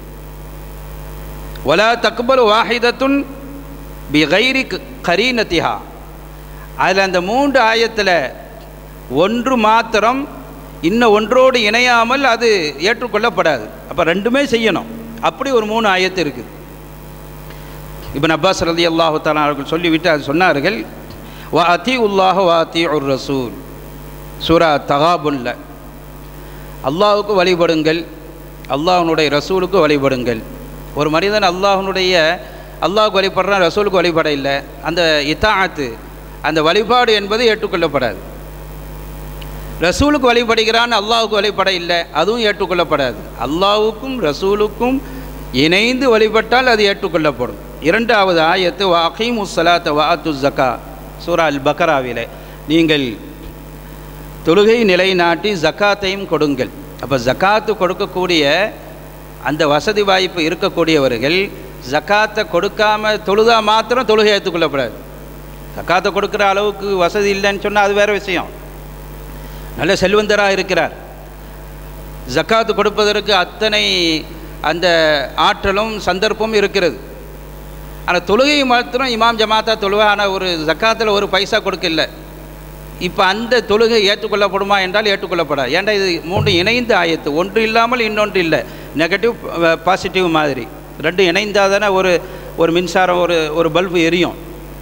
ஒலா தக்பல் வாஹிதத்துன் பி கைரி கரீனத்திஹா அதில் அந்த மூன்று ஆயத்தில் ஒன்று மாத்திரம் இன்னும் ஒன்றோடு இணையாமல் அது ஏற்றுக்கொள்ளப்படாது அப்போ ரெண்டுமே செய்யணும் அப்படி ஒரு மூணு ஆயத்து இருக்குது இப்போ அப்பாஸ் ரதி அல்லாஹு தாலா அவர்கள் சொல்லிவிட்டு அது சொன்னார்கள் வா அத்தி உல்லாஹ் வா அத்தி உர் ரசூல் சூரா தகாபுல்ல அல்லாஹுக்கு வழிபடுங்கள் அல்லாஹனுடைய ரசூலுக்கு வழிபடுங்கள் ஒரு மனிதன் அல்லாஹனுடைய அல்லாஹுக்கு வழிபடுறான் ரசூலுக்கு வழிபட இல்லை அந்த இத்தாத்து அந்த வழிபாடு என்பது ஏற்றுக்கொள்ளப்படாது ரசூலுக்கு வழிபடுகிறான் அல்லாஹுக்கு வழிபட இல்லை அதுவும் ஏற்றுக்கொள்ளப்படாது அல்லாஹுக்கும் ரசூலுக்கும் இணைந்து வழிபட்டால் அது ஏற்றுக்கொள்ளப்படும் இரண்டாவது ஆயத்து வாஹீம் உசலாத்த வாத்து ஜக்கா சூரா அல் பக்கராவிலே நீங்கள் தொழுகை நிலைநாட்டி ஜக்காத்தையும் கொடுங்கள் அப்போ ஜக்காத்து கொடுக்கக்கூடிய அந்த வசதி வாய்ப்பு இருக்கக்கூடியவர்கள் ஜக்காத்தை கொடுக்காம தொழுதா மாத்திரம் தொழுகை ஏற்றுக்கொள்ளப்படாது ஜக்காத்தை கொடுக்குற அளவுக்கு வசதி இல்லைன்னு சொன்னால் அது வேறு விஷயம் நல்ல செல்வந்தராக இருக்கிறார் ஜக்காத்து கொடுப்பதற்கு அத்தனை அந்த ஆற்றலும் சந்தர்ப்பமும் இருக்கிறது ஆனால் தொழுகை மாத்திரம் இமாம் ஜமாத்தா தொழுவான ஒரு ஜக்காத்தில் ஒரு பைசா கொடுக்கல இப்போ அந்த தொழுகை ஏற்றுக்கொள்ளப்படுமா என்றால் ஏற்றுக்கொள்ளப்படாது ஏன்டா இது மூன்று இணைந்த ஆயத்து ஒன்று இல்லாமல் இன்னொன்று இல்லை நெகட்டிவ் பாசிட்டிவ் மாதிரி ரெண்டு இணைந்தால் தானே ஒரு ஒரு மின்சாரம் ஒரு ஒரு பல்பு எரியும்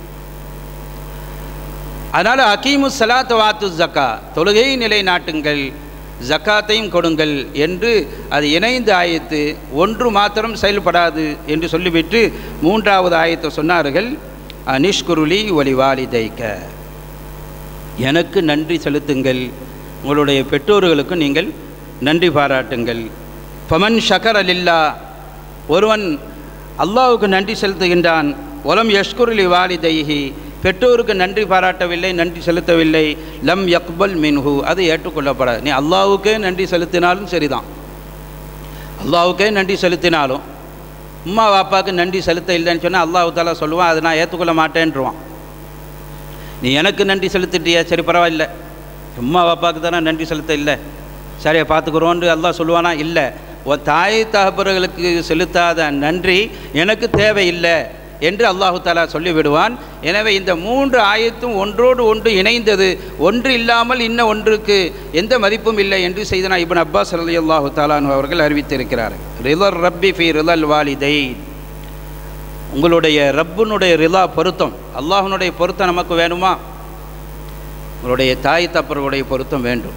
அதனால் அகீமு சலாத் வாத்து ஜக்கா தொழுகை நிலைநாட்டுங்கள் ஜக்காத்தையும் கொடுங்கள் என்று அது இணைந்து ஆயத்து ஒன்று மாத்திரம் செயல்படாது என்று சொல்லிவிட்டு மூன்றாவது ஆயத்தை சொன்னார்கள் அனிஷ்குருளி ஒலி வாலிதைக்க எனக்கு நன்றி செலுத்துங்கள் உங்களுடைய பெற்றோர்களுக்கு நீங்கள் நன்றி பாராட்டுங்கள் பமன் ஷக்கர் அலில்லா ஒருவன் அல்லாவுக்கு நன்றி செலுத்துகின்றான் ஒலம் யஷ்குருலி வாலிதைஹி பெற்றோருக்கு நன்றி பாராட்டவில்லை நன்றி செலுத்தவில்லை லம் யக்பல் மின்ஹு அது ஏற்றுக்கொள்ளப்படாது நீ அல்லாவுக்கே நன்றி செலுத்தினாலும் சரிதான் அல்லாவுக்கே நன்றி செலுத்தினாலும் அம்மா பாப்பாவுக்கு நன்றி செலுத்த இல்லைன்னு சொன்னால் அல்லாஹு தாலா சொல்லுவான் அதை நான் ஏற்றுக்கொள்ள மாட்டேன்ருவான் நீ எனக்கு நன்றி செலுத்திட்டியா சரி பரவாயில்ல அம்மா பாப்பாவுக்கு தானே நன்றி செலுத்த இல்லை சரியா பார்த்துக்குறோன்னு அல்லாஹ் சொல்லுவானா இல்லை உன் தாய் தகப்பர்களுக்கு செலுத்தாத நன்றி எனக்கு தேவையில்லை என்று அல்லாஹு தாலா சொல்லிவிடுவான் எனவே இந்த மூன்று ஆயத்தும் ஒன்றோடு ஒன்று இணைந்தது ஒன்று இல்லாமல் இன்ன ஒன்றுக்கு எந்த மதிப்பும் இல்லை என்று செய்தனா இப்னு அப்பாஸ் அலி அல்லாஹு தாலான் அவர்கள் அறிவித்திருக்கிறார் ரிலர் ரப்பி ஃபி ரிலல் வாலிதை உங்களுடைய ரப்புனுடைய ரிலா பொருத்தம் அல்லாஹனுடைய பொருத்தம் நமக்கு வேணுமா உங்களுடைய தாய் தப்பர்களுடைய பொருத்தம் வேண்டும்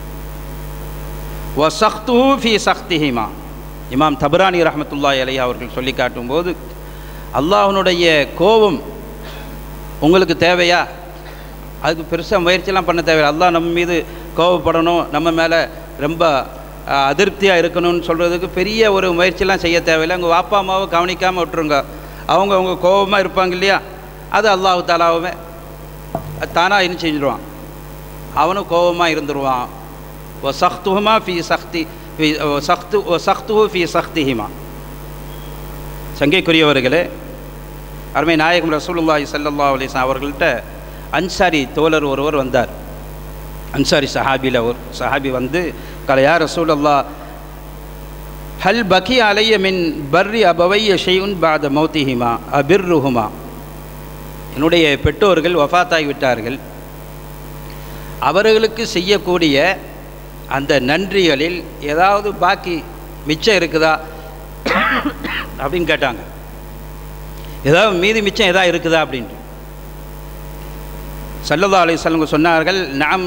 வ சக்து ஃபி சக்திஹிமா இமாம் தபரானி ரஹமத்துல்லா அலையா அவர்கள் சொல்லி காட்டும்போது அல்லாஹனுடைய கோபம் உங்களுக்கு தேவையா அதுக்கு பெருசாக முயற்சிலாம் பண்ண தேவையில்லை அல்லாஹ் நம்ம மீது கோபப்படணும் நம்ம மேலே ரொம்ப அதிருப்தியாக இருக்கணும்னு சொல்கிறதுக்கு பெரிய ஒரு முயற்சிலாம் செய்ய தேவையில்லை உங்கள் வாப்பா அம்மாவை கவனிக்காமல் விட்டுருங்க அவங்க அவங்க கோபமாக இருப்பாங்க இல்லையா அது அல்லாஹு தாலாவுமே தானாக என்ன செஞ்சிடுவான் அவனும் கோபமாக இருந்துருவான் ஓ சக்துஹுமா ஃபி சக்தி ஃபி சக்து ஓ சக்துஹு ஃபி சக்திஹிமா சங்கைக்குரியவர்களே அருமை நாயகம் ரசூலுல்லாஹி சல்லா அலிஸ்லாம் அவர்கள்ட்ட அன்சாரி தோழர் ஒருவர் வந்தார் அன்சாரி சஹாபியில் ஒரு சஹாபி வந்து கலையா ரசூலல்லா ஹல் பகி அலைய மின் பர்ரி அபவைய ஷெய்உன் பாத மௌத்திஹிமா அபிர்ருஹுமா என்னுடைய பெற்றோர்கள் வஃபாத்தாகி விட்டார்கள் அவர்களுக்கு செய்யக்கூடிய அந்த நன்றிகளில் ஏதாவது பாக்கி மிச்சம் இருக்குதா அப்படின்னு கேட்டாங்க ஏதாவது மீதி மிச்சம் எதாவது இருக்குதா அப்படின்ட்டு சல்லல்லா அலிஸ்லங்க சொன்னார்கள் நாம்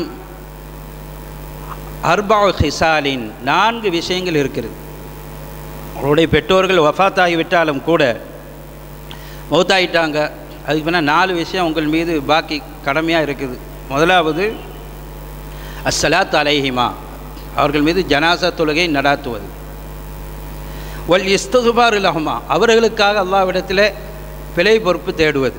அர்பா ஹிசாலின் நான்கு விஷயங்கள் இருக்கிறது அவருடைய பெற்றோர்கள் வஃத்தாகி விட்டாலும் கூட மௌத்தாயிட்டாங்க அதுக்கு பின்னால் நாலு விஷயம் உங்கள் மீது பாக்கி கடமையாக இருக்குது முதலாவது அஸ்ஸலாத் அலைஹிமா அவர்கள் மீது ஜனாசா தொழுகை நடாத்துவது ஒல் இஸ்துபார் லஹுமா அவர்களுக்காக அல்லாவிடத்தில் பிழை பொறுப்பு தேடுவது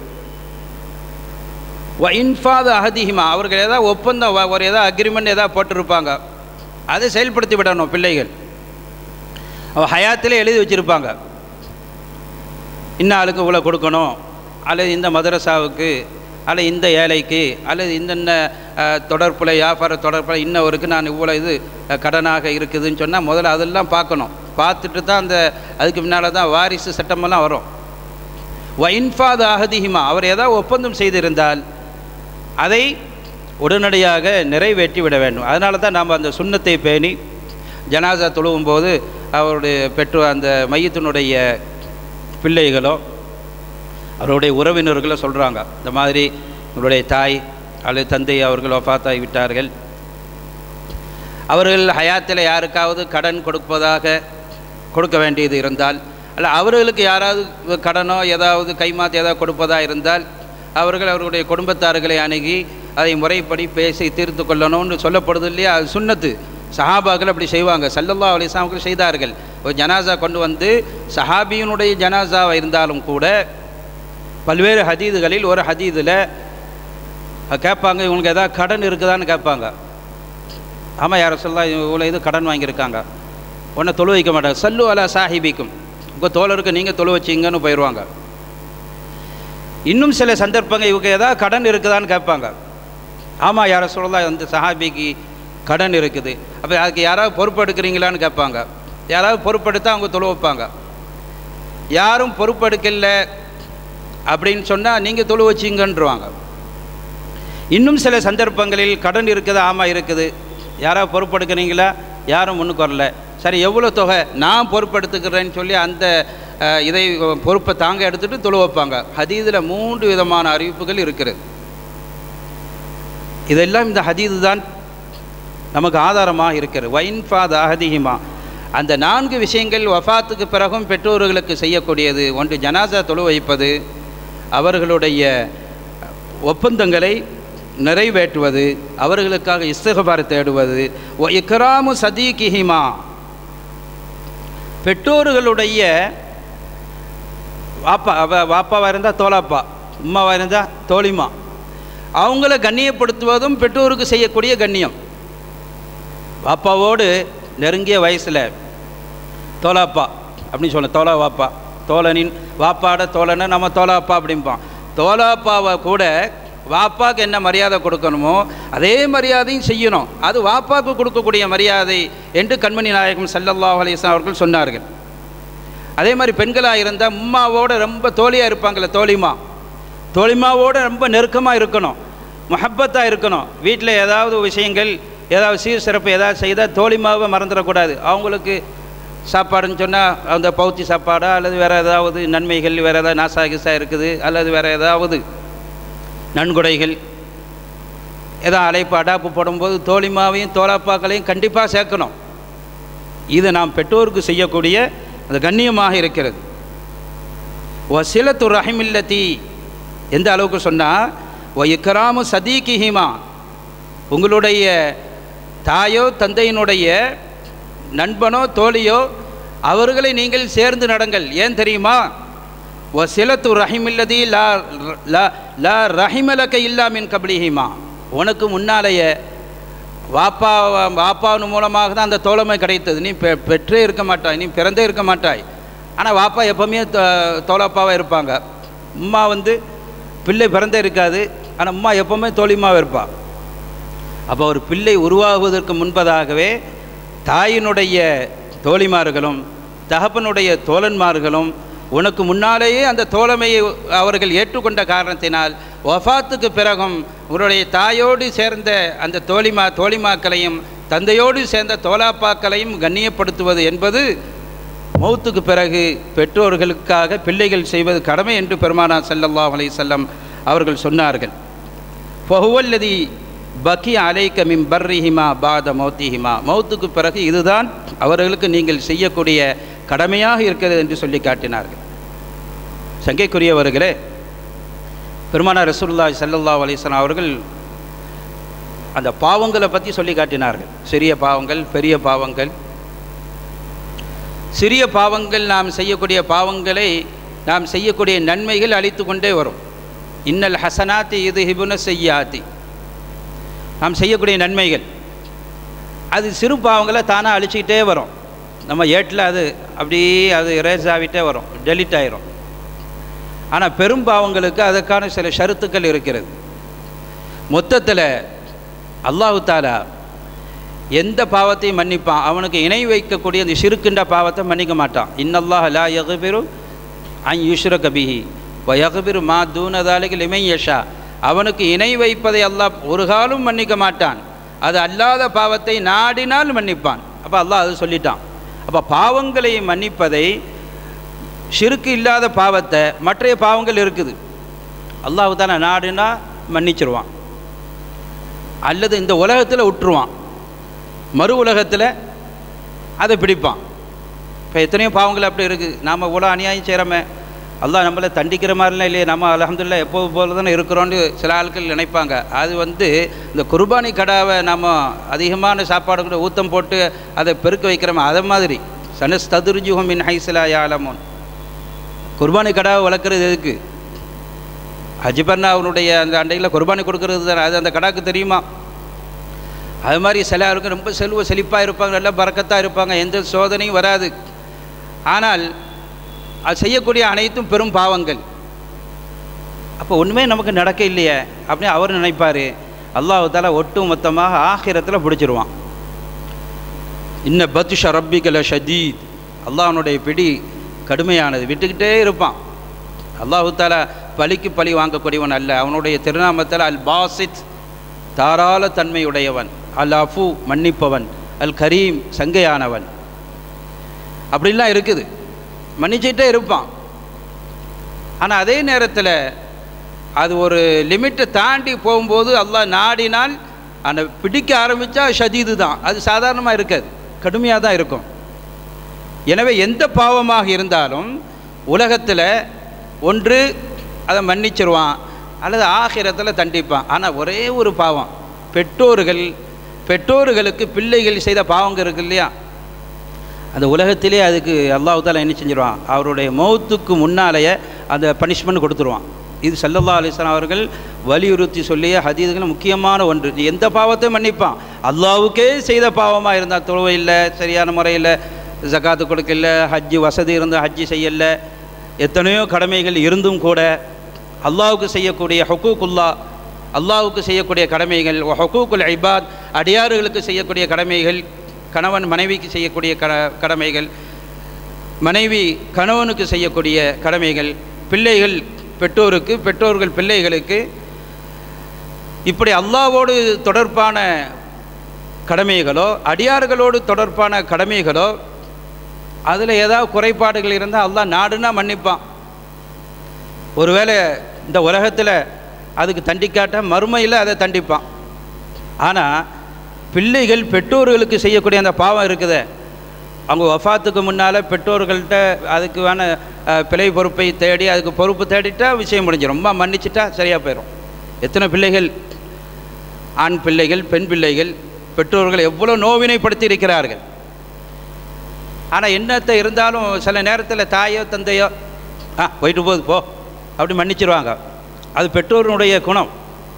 ஒ இன்ஃபாத் அஹதிஹிமா அவர்கள் ஏதாவது ஒப்பந்தம் ஒரு ஏதாவது அக்ரிமெண்ட் ஏதாவது போட்டிருப்பாங்க அதை செயல்படுத்தி விடணும் பிள்ளைகள் அவள் ஹயாத்திலே எழுதி வச்சுருப்பாங்க இன்ன ஆளுக்கு இவ்வளோ கொடுக்கணும் அல்லது இந்த மதரசாவுக்கு அல்லது இந்த ஏழைக்கு அல்லது இந்தென்ன தொடர்பில் வியாபார தொடர்பில் இன்னவருக்கு நான் இவ்வளோ இது கடனாக இருக்குதுன்னு சொன்னால் முதல்ல அதெல்லாம் பார்க்கணும் பார்த்துட்டு தான் அந்த அதுக்கு முன்னால் தான் வாரிசு சட்டமெல்லாம் வரும் வைன்ஃபாத் அகதிஹிமா அவர் ஏதாவது ஒப்பந்தம் செய்திருந்தால் அதை உடனடியாக நிறைவேற்றி விட வேண்டும் அதனால தான் நாம் அந்த சுண்ணத்தை பேணி ஜனாசா தொழுவும் போது அவருடைய பெற்றோர் அந்த மையத்தினுடைய பிள்ளைகளோ அவருடைய உறவினர்களோ சொல்கிறாங்க இந்த மாதிரி உங்களுடைய தாய் அல்லது தந்தை அவர்கள் ஒஃபாத்தாகி விட்டார்கள் அவர்கள் ஹயாத்தில் யாருக்காவது கடன் கொடுப்பதாக கொடுக்க வேண்டியது இருந்தால் அல்ல அவர்களுக்கு யாராவது கடனோ ஏதாவது கைமாற்றி ஏதாவது கொடுப்பதாக இருந்தால் அவர்கள் அவர்களுடைய குடும்பத்தார்களை அணுகி அதை முறைப்படி பேசி தீர்த்து கொள்ளணும்னு சொல்லப்படுது இல்லையா அது சுண்ணத்து சஹாபாக்கள் அப்படி செய்வாங்க சல்லல்லா அலிஸ்லாமுக்கள் செய்தார்கள் ஒரு ஜனாசா கொண்டு வந்து சஹாபியினுடைய ஜனாசாவாக இருந்தாலும் கூட பல்வேறு ஹதீதுகளில் ஒரு ஹதீதில் கேட்பாங்க இவங்களுக்கு எதாவது கடன் இருக்குதான்னு கேட்பாங்க ஆமாம் யாரை சொல்லலாம் இவ்வளோ இது கடன் வாங்கியிருக்காங்க உன்னை தொழு வைக்க மாட்டாங்க சல்லு அலா சாஹிபிக்கும் உங்கள் தோழருக்கு நீங்கள் தொழு வச்சிங்கன்னு போயிடுவாங்க இன்னும் சில சந்தர்ப்பங்கள் இவங்க ஏதாவது கடன் இருக்குதான்னு கேட்பாங்க ஆமாம் யாரை சொல்லலாம் அந்த சஹாபிக்கு கடன் இருக்குது அப்போ அதுக்கு யாராவது பொறுப்பெடுக்கிறீங்களான்னு கேட்பாங்க யாராவது பொறுப்பெடுத்தால் அவங்க தொழு வைப்பாங்க யாரும் பொறுப்பெடுக்கல அப்படின்னு சொன்னால் நீங்கள் தொழு வச்சிங்கன்றவாங்க இன்னும் சில சந்தர்ப்பங்களில் கடன் இருக்குது ஆமாம் இருக்குது யாராவது பொறுப்பெடுக்கிறீங்களா யாரும் முன்னுக்கு வரல சரி எவ்வளோ தொகை நான் பொறுப்பெடுத்துக்கிறேன்னு சொல்லி அந்த அஹ், இதை பொறுப்பை தாங்க எடுத்துகிட்டு தொழு வைப்பாங்க ஹதீதில் மூன்று விதமான அறிவிப்புகள் இருக்கிறது இதெல்லாம் இந்த ஹதீது தான் நமக்கு ஆதாரமாக இருக்கிறது வைன்ஃபாத் அஹதிஹிமா அந்த நான்கு விஷயங்கள் வஃபாத்துக்கு பிறகும் பெற்றோர்களுக்கு செய்யக்கூடியது ஒன்று ஜனாசா தொழு வைப்பது அவர்களுடைய ஒப்பந்தங்களை நிறைவேற்றுவது அவர்களுக்காக இஸ்தகபார் தேடுவது ஒ இக்ராமு சதீகிஹிமா பெற்றோர்களுடைய வாப்பா அவ- வாப்பாவாக இருந்தால் தோலாப்பா உம்மாவாக இருந்தால் தோழிமா அவங்கள கண்ணியப்படுத்துவதும் பெற்றோருக்கு செய்யக்கூடிய கண்ணியம் வாப்பாவோடு நெருங்கிய வயசில் தோலாப்பா அப்படின்னு சொல்ல தோலா வாப்பா தோழனின் வாப்பாட தோழனை நம்ம தோலாப்பா அப்படிம்போம் தோலாப்பாவை கூட வாப்பாக்கு என்ன மரியாதை கொடுக்கணுமோ அதே மரியாதையும் செய்யணும் அது வாப்பாக்கு கொடுக்கக்கூடிய மரியாதை என்று கண்மணி நாயகம் ஸல்லல்லாஹு அலைஹி வஸல்லம் அவர்கள் சொன்னார்கள் அதே மாதிரி பெண்களாக இருந்தால் உம்மாவோட ரொம்ப தோழியாக இருப்பாங்களே தோழிமா தோழிமாவோட ரொம்ப நெருக்கமாக இருக்கணும் முஹப்பத்தாக இருக்கணும் வீட்டில் ஏதாவது விஷயங்கள் ஏதாவது சீர் சிறப்பு ஏதாவது செய்தால் தோழிமாவை மறந்துடக்கூடாது அவங்களுக்கு சாப்பாடுன்னு சொன்னால் அந்த பௌத்தி சாப்பாடா அல்லது வேறு ஏதாவது நன்மைகள் வேறு ஏதாவது நாசாகிசா இருக்குது அல்லது வேறு ஏதாவது நன்கொடைகள் ஏதோ அழைப்பு அடாப்பு போடும்போது தோழிமாவையும் தோலாப்பாக்களையும் கண்டிப்பாக சேர்க்கணும் இது நாம் பெற்றோருக்கு செய்யக்கூடிய அது கண்ணியமாக இருக்கிறது வசிலத்து ரஹிமில்லத்தி எந்த அளவுக்கு சொன்னால் ஒ இக்கராமு சதீகிஹிமா உங்களுடைய தாயோ தந்தையினுடைய நண்பனோ தோழியோ அவர்களை நீங்கள் சேர்ந்து நடங்கள் ஏன் தெரியுமா வசிலத்து ரஹிமில்லதி லா லா லா ரஹிமலக்க இல்லா மின் கபலிஹிமா உனக்கு முன்னாலேயே வாப்பா வாப்பாவின் மூலமாக தான் அந்த தோழமை கிடைத்தது நீ பெ பெற்றே இருக்க மாட்டாய் நீ பிறந்தே இருக்க மாட்டாய் ஆனால் வாப்பா எப்போவுமே தோழப்பாவாக இருப்பாங்க அம்மா வந்து பிள்ளை பிறந்தே இருக்காது ஆனால் அம்மா எப்போவுமே தோழிமாவாக இருப்பாள் அப்போ ஒரு பிள்ளை உருவாகுவதற்கு முன்பதாகவே தாயினுடைய தோழிமார்களும் தகப்பனுடைய தோழன்மார்களும் உனக்கு முன்னாலேயே அந்த தோழமையை அவர்கள் ஏற்றுக்கொண்ட காரணத்தினால் வஃபாத்துக்கு பிறகும் உன்னுடைய தாயோடு சேர்ந்த அந்த தோழிமா தோழிமாக்களையும் தந்தையோடு சேர்ந்த தோலாப்பாக்களையும் கண்ணியப்படுத்துவது என்பது மௌத்துக்கு பிறகு பெற்றோர்களுக்காக பிள்ளைகள் செய்வது கடமை என்று பெருமானா ஸல்லல்லாஹு அலைஹி வஸல்லம் அவர்கள் சொன்னார்கள் ஃபஹுவல்லதி பக்கி அலைக்க மின் பர்ரிஹிமா பாத மௌத்திஹிமா மௌத்துக்கு பிறகு இதுதான் அவர்களுக்கு நீங்கள் செய்யக்கூடிய கடமையாக இருக்கிறது என்று சொல்லி காட்டினார்கள் சங்கைக்குரியவர்களே பெருமானார் ரசூலுல்லாஹி ஸல்லல்லாஹு அலைஹி வஸல்லம் அவர்கள் அந்த பாவங்களை பற்றி சொல்லி காட்டினார்கள் சிறிய பாவங்கள் பெரிய பாவங்கள் சிறிய பாவங்கள் நாம் செய்யக்கூடிய பாவங்களை நாம் செய்யக்கூடிய நன்மைகள் அழித்து கொண்டே வரும் இன்னல் ஹசனாத்தி இது ஹிபுன செய்யாத்தி நாம் செய்யக்கூடிய நன்மைகள் அது சிறு பாவங்களை தானாக அழிச்சிக்கிட்டே வரும் நம்ம ஏட்டில் அது அப்படியே அது இரேஸ் ஆகிட்டே வரும் டெலிட் ஆயிரும் ஆனால் பெரும் பாவங்களுக்கு அதற்கான சில ஷருத்துக்கள் இருக்கிறது மொத்தத்தில் அல்லாஹு தாலா எந்த பாவத்தையும் மன்னிப்பான் அவனுக்கு இணை வைக்கக்கூடிய அந்த சிறுக்கின்ற பாவத்தை மன்னிக்க மாட்டான் இன்னல்லாஹ் லா யகுபிரு அன் யுஷ்ர கபிஹி வ யகுபிரு மா தூனதாலிக்கு லிமை யஷா அவனுக்கு இணை வைப்பதை அல்லாஹ் ஒரு காலும் மன்னிக்க மாட்டான் அது அல்லாத பாவத்தை நாடினால் மன்னிப்பான் அப்போ அல்லாஹ் அது சொல்லிட்டான் அப்போ பாவங்களை மன்னிப்பதை ஷிருக்கு இல்லாத பாவத்தை மற்றைய பாவங்கள் இருக்குது அல்லாஹு தானே நாடுனா மன்னிச்சிருவான் அல்லது இந்த உலகத்தில் விட்டுருவான் மறு உலகத்தில் அதை பிடிப்பான் இப்போ எத்தனையோ பாவங்கள் அப்படி இருக்குது நாம் இவ்வளோ அநியாயம் செய்கிறோமே அல்லாஹ் நம்மளை தண்டிக்கிற மாதிரிலாம் இல்லையே நம்ம அலமதுல்லா எப்போ போல தானே இருக்கிறோன்னு சில ஆட்கள் நினைப்பாங்க அது வந்து இந்த குர்பானி கடாவை நம்ம அதிகமான சாப்பாடு கூட ஊத்தம் போட்டு அதை பெருக்க வைக்கிறோமே அதை மாதிரி சனஸ் ததுர்ஜுகம் மின் ஹைசலா யாலமோன் குர்பானி கடாவை வளர்க்குறது எதுக்கு ஹஜிபர்னா அவனுடைய அந்த அண்டையில் குர்பானி கொடுக்கறது தானே அது அந்த கடாக்கு தெரியுமா அது மாதிரி சிலருக்கு ரொம்ப செல்வ செழிப்பாக இருப்பாங்க நல்லா பறக்கத்தாக இருப்பாங்க எந்த சோதனையும் வராது ஆனால் அது செய்யக்கூடிய அனைத்தும் பெரும் பாவங்கள் அப்போ ஒன்றுமே நமக்கு நடக்க இல்லையே அப்படின்னு அவர் நினைப்பார் அல்லாஹு தாலா ஒட்டு மொத்தமாக ஆகிரத்தில் பிடிச்சிருவான் இன்ன பத்துஷ ரப்பிகல ஷதீத் அல்லாஹனுடைய பிடி கடுமையானது விட்டுக்கிட்டே இருப்பான் அல்லாஹு தாலா பலிக்கு பழி வாங்கக்கூடியவன் அல்ல அவனுடைய திருநாமத்தில் அல் பாசித் தாராள தன்மையுடையவன் அல் அஃபு மன்னிப்பவன் அல் கரீம் சங்கையானவன் அப்படிலாம் இருக்குது மன்னிச்சிட்டே இருப்பான் ஆனால் அதே நேரத்தில் அது ஒரு லிமிட்டை தாண்டி போகும்போது அல்லாஹ் நாடினால் அந்த பிடிக்க ஆரம்பித்தா ஷதீது தான் அது சாதாரணமாக இருக்காது கடுமையாக தான் இருக்கும் எனவே எந்த பாவமாக இருந்தாலும் உலகத்தில் ஒன்று அதை மன்னிச்சிருவான் அல்லது ஆகிரத்தில் தண்டிப்பான் ஆனால் ஒரே ஒரு பாவம் பெற்றோர்கள் பெற்றோர்களுக்கு பிள்ளைகள் செய்த பாவங்க இருக்கு இல்லையா அந்த உலகத்திலே அதுக்கு அல்லாஹ் தாலா என்ன செஞ்சிருவான் அவருடைய மௌத்துக்கு முன்னாலேயே அந்த பனிஷ்மெண்ட் கொடுத்துருவான் இது சல்லல்லா அலிஸ்லாம் அவர்கள் வலியுறுத்தி சொல்லிய ஹதீதுகள் முக்கியமான ஒன்று நீ எந்த பாவத்தையும் மன்னிப்பான் அல்லாவுக்கே செய்த பாவமாக இருந்தால் தொழுவை இல்லை சரியான முறையில் ஜக்காத்து கொடுக்கல ஹஜ்ஜு வசதி இருந்து ஹஜ்ஜு செய்யலை எத்தனையோ கடமைகள் இருந்தும் கூட அல்லாவுக்கு செய்யக்கூடிய ஹொக்கூக்குல்லா அல்லாவுக்கு செய்யக்கூடிய கடமைகள் ஹொக்கூக்குல் ஐபாத் அடியாறுகளுக்கு செய்யக்கூடிய கடமைகள் கணவன் மனைவிக்கு செய்யக்கூடிய கட கடமைகள் மனைவி கணவனுக்கு செய்யக்கூடிய கடமைகள் பிள்ளைகள் பெற்றோருக்கு பெற்றோர்கள் பிள்ளைகளுக்கு இப்படி அல்லாவோடு தொடர்பான கடமைகளோ அடியார்களோடு தொடர்பான கடமைகளோ அதில் ஏதாவது குறைபாடுகள் இருந்தால் அல்லாஹ் நாடுனா மன்னிப்பான் ஒருவேளை இந்த உலகத்தில் அதுக்கு தண்டிக்காட்ட மறுமையில் அதை தண்டிப்பான் ஆனால் பிள்ளைகள் பெற்றோர்களுக்கு செய்யக்கூடிய அந்த பாவம் இருக்குதே அவங்க வஃபாத்துக்கு முன்னால் பெற்றோர்கள்ட்ட அதுக்கான அஹ், பிழை பொறுப்பை தேடி அதுக்கு பொறுப்பு தேடிட்டா விஷயம் முடிஞ்சிடும் ரொம்ப மன்னிச்சிட்டா சரியாக போயிடும் எத்தனை பிள்ளைகள் ஆண் பிள்ளைகள் பெண் பிள்ளைகள் பெற்றோர்கள் எவ்வளோ நோவினைப்படுத்தி இருக்கிறார்கள் ஆனால் என்னத்தை இருந்தாலும் சில நேரத்தில் தாயோ தந்தையோ ஆ போயிட்டு போகுது போ அப்படி மன்னிச்சிருவாங்க அது பெற்றோருடைய குணம்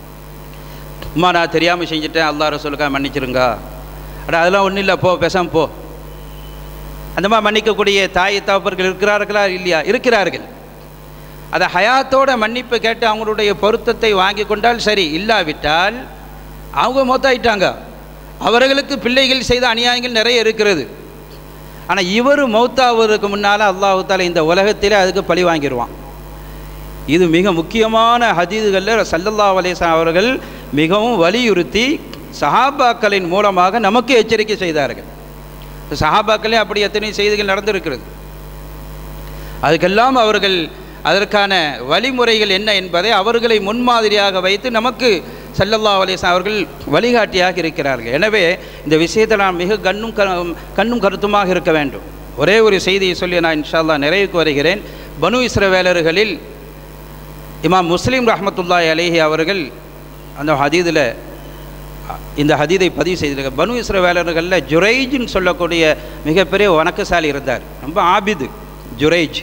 அம்மா நான் தெரியாமல் செஞ்சுட்டேன் அல்லா ரசூலுக்கா மன்னிச்சிருங்க அட அதெல்லாம் ஒன்றும் இல்லை போ பேசாம போ அந்த மாதிரி மன்னிக்கக்கூடிய தாய் தகப்பர்கள் இருக்கிறார்களா இல்லையா இருக்கிறார்கள் அதை ஹயாத்தோட மன்னிப்பு கேட்டு அவங்களுடைய பொருத்தத்தை வாங்கி கொண்டால் சரி இல்லாவிட்டால் அவங்க மௌத்தாயிட்டாங்க அவர்களுக்கு பிள்ளைகள் செய்த அநியாயங்கள் நிறைய இருக்கிறது ஆனால் இவர் மௌத்தாவதற்கு முன்னால் அல்லாஹு தாலா இந்த உலகத்திலே அதுக்கு பழி வாங்கிடுவான் இது மிக முக்கியமான ஹதீதுகளில் சல்லல்லா அலேசா அவர்கள் மிகவும் வலியுறுத்தி சஹாபாக்களின் மூலமாக நமக்கு எச்சரிக்கை செய்தார்கள் சஹாபாக்களே அப்படி எத்தனை செய்திகள் நடந்திருக்கிறது அதுக்கெல்லாம் அவர்கள் அதற்கான வழிமுறைகள் என்ன என்பதை அவர்களை முன்மாதிரியாக வைத்து நமக்கு சல்லல்லா அலிஸ்லாம் அவர்கள் வழிகாட்டியாக இருக்கிறார்கள் எனவே இந்த விஷயத்தை நாம் மிக கண்ணும் க கண்ணும் கருத்துமாக இருக்க வேண்டும் ஒரே ஒரு செய்தியை சொல்லி நான் இன்ஷால்லா நிறைவுக்கு வருகிறேன் பனு இஸ்ரவேலர்களில் இமாம் முஸ்லீம் ரஹமத்துல்லாய் அலேஹி அவர்கள் அந்த ஹதீதில் இந்த ஹதீதை பதிவு செய்திருக்க பனு இஸ்ரவேலர்களில் ஜுரைஜ்னு சொல்லக்கூடிய மிகப்பெரிய வணக்கசாலி இருந்தார் ரொம்ப ஆபிது ஜுரைஜ்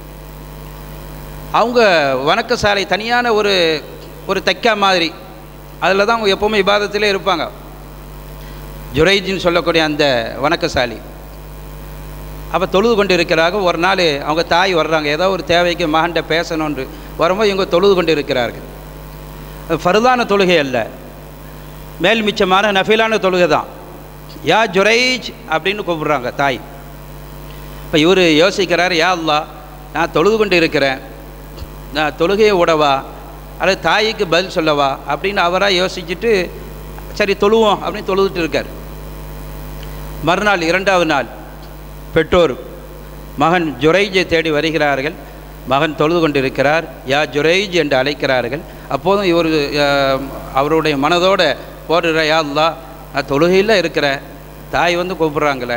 அவங்க வணக்கசாலை தனியான ஒரு ஒரு தைக்கா மாதிரி அதில் தான் அவங்க எப்போவுமே இபாதத்திலே இருப்பாங்க ஜுரைஜின்னு சொல்லக்கூடிய அந்த வணக்கசாலி அப்போ தொழுது கொண்டு இருக்கிறாங்க ஒரு நாள் அவங்க தாய் வர்றாங்க ஏதோ ஒரு தேவைக்கு மகன்கிட்ட பேசணுன்று வரும்போது இவங்க தொழுது கொண்டு இருக்கிறார்கள் அது ஃபருதான தொழுகை அல்ல மேல் மிச்சமான நஃபிலான தொழுகை தான் யா ஜுரைஜ் அப்படின்னு கூப்பிடுறாங்க தாய் இப்போ இவர் யோசிக்கிறார் யா அல்லா நான் தொழுது கொண்டு இருக்கிறேன் நான் தொழுகையை விடவா அல்லது தாய்க்கு பதில் சொல்லவா அப்படின்னு அவராக யோசிச்சுட்டு சரி தொழுவோம் அப்படின்னு தொழுதுட்டு இருக்கார் மறுநாள் இரண்டாவது நாள் பெற்றோர் மகன் ஜுரைஜை தேடி வருகிறார்கள் மகன் தொழுது கொண்டிருக்கிறார் யா ஜுரைஜ் என்று அழைக்கிறார்கள் அப்போதும் இவர் அஹ், அவருடைய மனதோட போடுற யா அல்லா நான் தொழுகையில் இருக்கிறேன் தாய் வந்து கூப்பிட்றாங்களே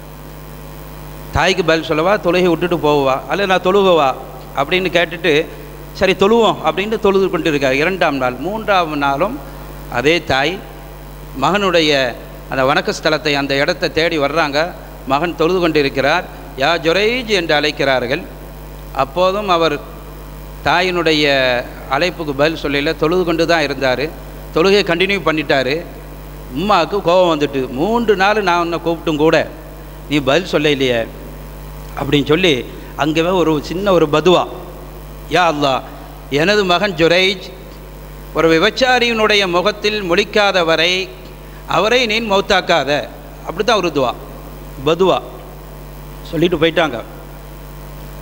தாய்க்கு பதில் சொல்லவா தொழுகை விட்டுட்டு போவா அல்ல நான் தொழுகவா அப்படின்னு கேட்டுட்டு சரி தொழுவோம் அப்படின்னு தொழுது கொண்டு இருக்கார் இரண்டாம் நாள் மூன்றாம் நாளும் அதே தாய் மகனுடைய அந்த வணக்க ஸ்தலத்தை அந்த இடத்தை தேடி வர்றாங்க மகன் தொழுது கொண்டு இருக்கிறார் யா ஜொரைஜ் என்று அழைக்கிறார்கள் அப்போதும் அவர் தாயினுடைய அழைப்புக்கு பதில் சொல்லல தொழுது கொண்டு தான் இருந்தார் தொழுகையை கண்டினியூ பண்ணிட்டாரு உம்மாவுக்கு கோபம் வந்துட்டு மூன்று நாள் நான் உன்னை கூப்பிட்டும் கூட நீ பதில் சொல்ல இல்லையே அப்படின்னு சொல்லி அங்கேவே ஒரு சின்ன ஒரு பதுவா யா அல்லாஹ் எனது மகன் ஜுரைஜ் ஒரு விபச்சாரியினுடைய முகத்தில் முழிக்காத வரை அவரை நீ மௌத்தாக்காத அப்படி தான் ஒரு துவா பதுவா சொல்லிட்டு போயிட்டாங்க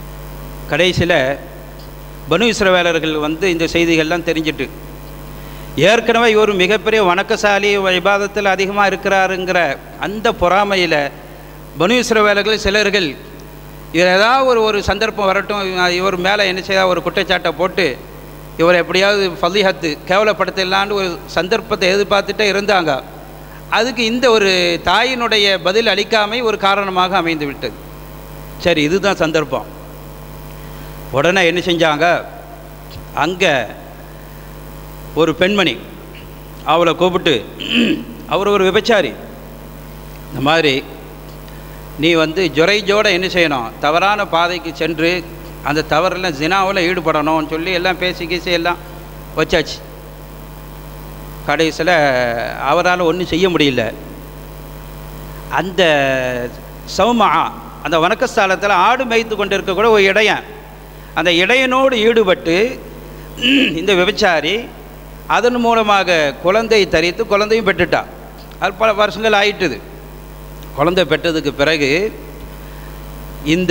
கடைசியில் பனு இஸ்ரவேலர்கள் வந்து இந்த செய்திகள்லாம் தெரிஞ்சிட்டு ஏற்கனவே இவர் மிகப்பெரிய வணக்கசாலி விவாதத்தில் அதிகமாக இருக்கிறாருங்கிற அந்த பொறாமையில் பனு இஸ்ரவேலர்கள் சிலர்கள் இவர் ஏதாவது ஒரு ஒரு சந்தர்ப்பம் வரட்டும் இவர் மேலே என்ன செய்ய ஒரு குற்றச்சாட்டை போட்டு இவர் எப்படியாவது ஃபலிஹத்து கேவலப்படுத்தலான்னு ஒரு சந்தர்ப்பத்தை எதிர்பார்த்துட்டே இருந்தாங்க அதுக்கு இந்த ஒரு தாயினுடைய பதில் அளிக்காமை ஒரு காரணமாக அமைந்து விட்டது சரி இதுதான் சந்தர்ப்பம் உடனே என்ன செஞ்சாங்க அங்கே ஒரு பெண்மணி அவளை கூப்பிட்டு அவர் ஒரு விபச்சாரி இந்த மாதிரி நீ வந்து ஜொரைஜோட என்ன செய்யணும் தவறான பாதைக்கு சென்று அந்த தவறில் ஜினாவில் ஈடுபடணும்னு சொல்லி எல்லாம் பேசி கீசி எல்லாம் வச்சாச்சு கடைசியில் அவரால் ஒன்றும் செய்ய முடியல அந்த சௌமா அந்த வணக்கஸ்தலத்தில் ஆடு மேய்த்து கொண்டு இருக்கக்கூட ஒரு இடையன் அந்த இடையனோடு ஈடுபட்டு இந்த விபச்சாரி அதன் மூலமாக குழந்தை தரித்து குழந்தையும் பெற்றுட்டா அது பல வருஷங்கள் ஆயிட்டுது குழந்தை பெற்றதுக்கு பிறகு இந்த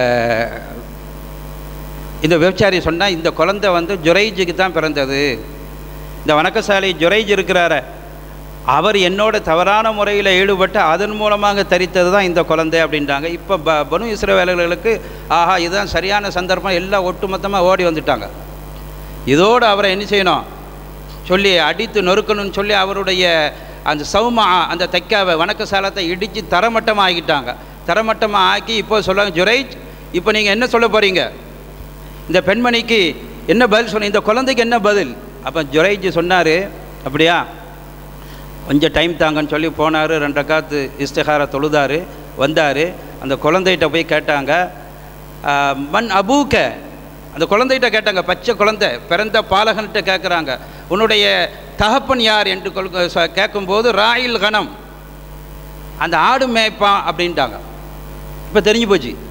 இந்த விபச்சாரி சொன்னால் இந்த குழந்தை வந்து ஜுரைஜுக்கு தான் பிறந்தது இந்த வணக்கசாலை ஜுரைஜ் இருக்கிறார அவர் என்னோட தவறான முறையில் ஈடுபட்டு அதன் மூலமாக தரித்தது தான் இந்த குழந்தை அப்படின்றாங்க இப்போ ப பனு இஸ்ரவேலர்களுக்கு ஆஹா இதுதான் சரியான சந்தர்ப்பம் எல்லாம் ஒட்டுமொத்தமாக ஓடி வந்துட்டாங்க இதோடு அவரை என்ன செய்யணும் சொல்லி அடித்து நொறுக்கணும்னு சொல்லி அவருடைய அந்த சௌமா அந்த தைக்காவை வணக்கசாலத்தை இடித்து தரமட்டமாக ஆக்கிட்டாங்க தரமட்டமாக ஆக்கி இப்போ சொல்லுவாங்க ஜுரைஜ் இப்போ நீங்கள் என்ன சொல்ல போகிறீங்க இந்த பெண்மணிக்கு என்ன பதில் சொன்ன இந்த குழந்தைக்கு என்ன பதில் அப்போ ஜுரைஜ் சொன்னார் அப்படியா கொஞ்சம் டைம் தாங்கன்னு சொல்லி போனார் ரெண்டு காத்து இஸ்திகார தொழுதார் வந்தார் அந்த குழந்தைகிட்ட போய் கேட்டாங்க ஆஹ், மண் அபூக்க அந்த குழந்தைகிட்ட கேட்டாங்க பச்சை குழந்தை பிறந்த பாலகன்கிட்ட கேட்குறாங்க உன்னுடைய தகப்பன் யார் என்று கொள் ச- கேட்கும்போது ராயில் கணம் அந்த ஆடு மேய்ப்பான் அப்படின்ட்டாங்க இப்போ தெரிஞ்சு போச்சு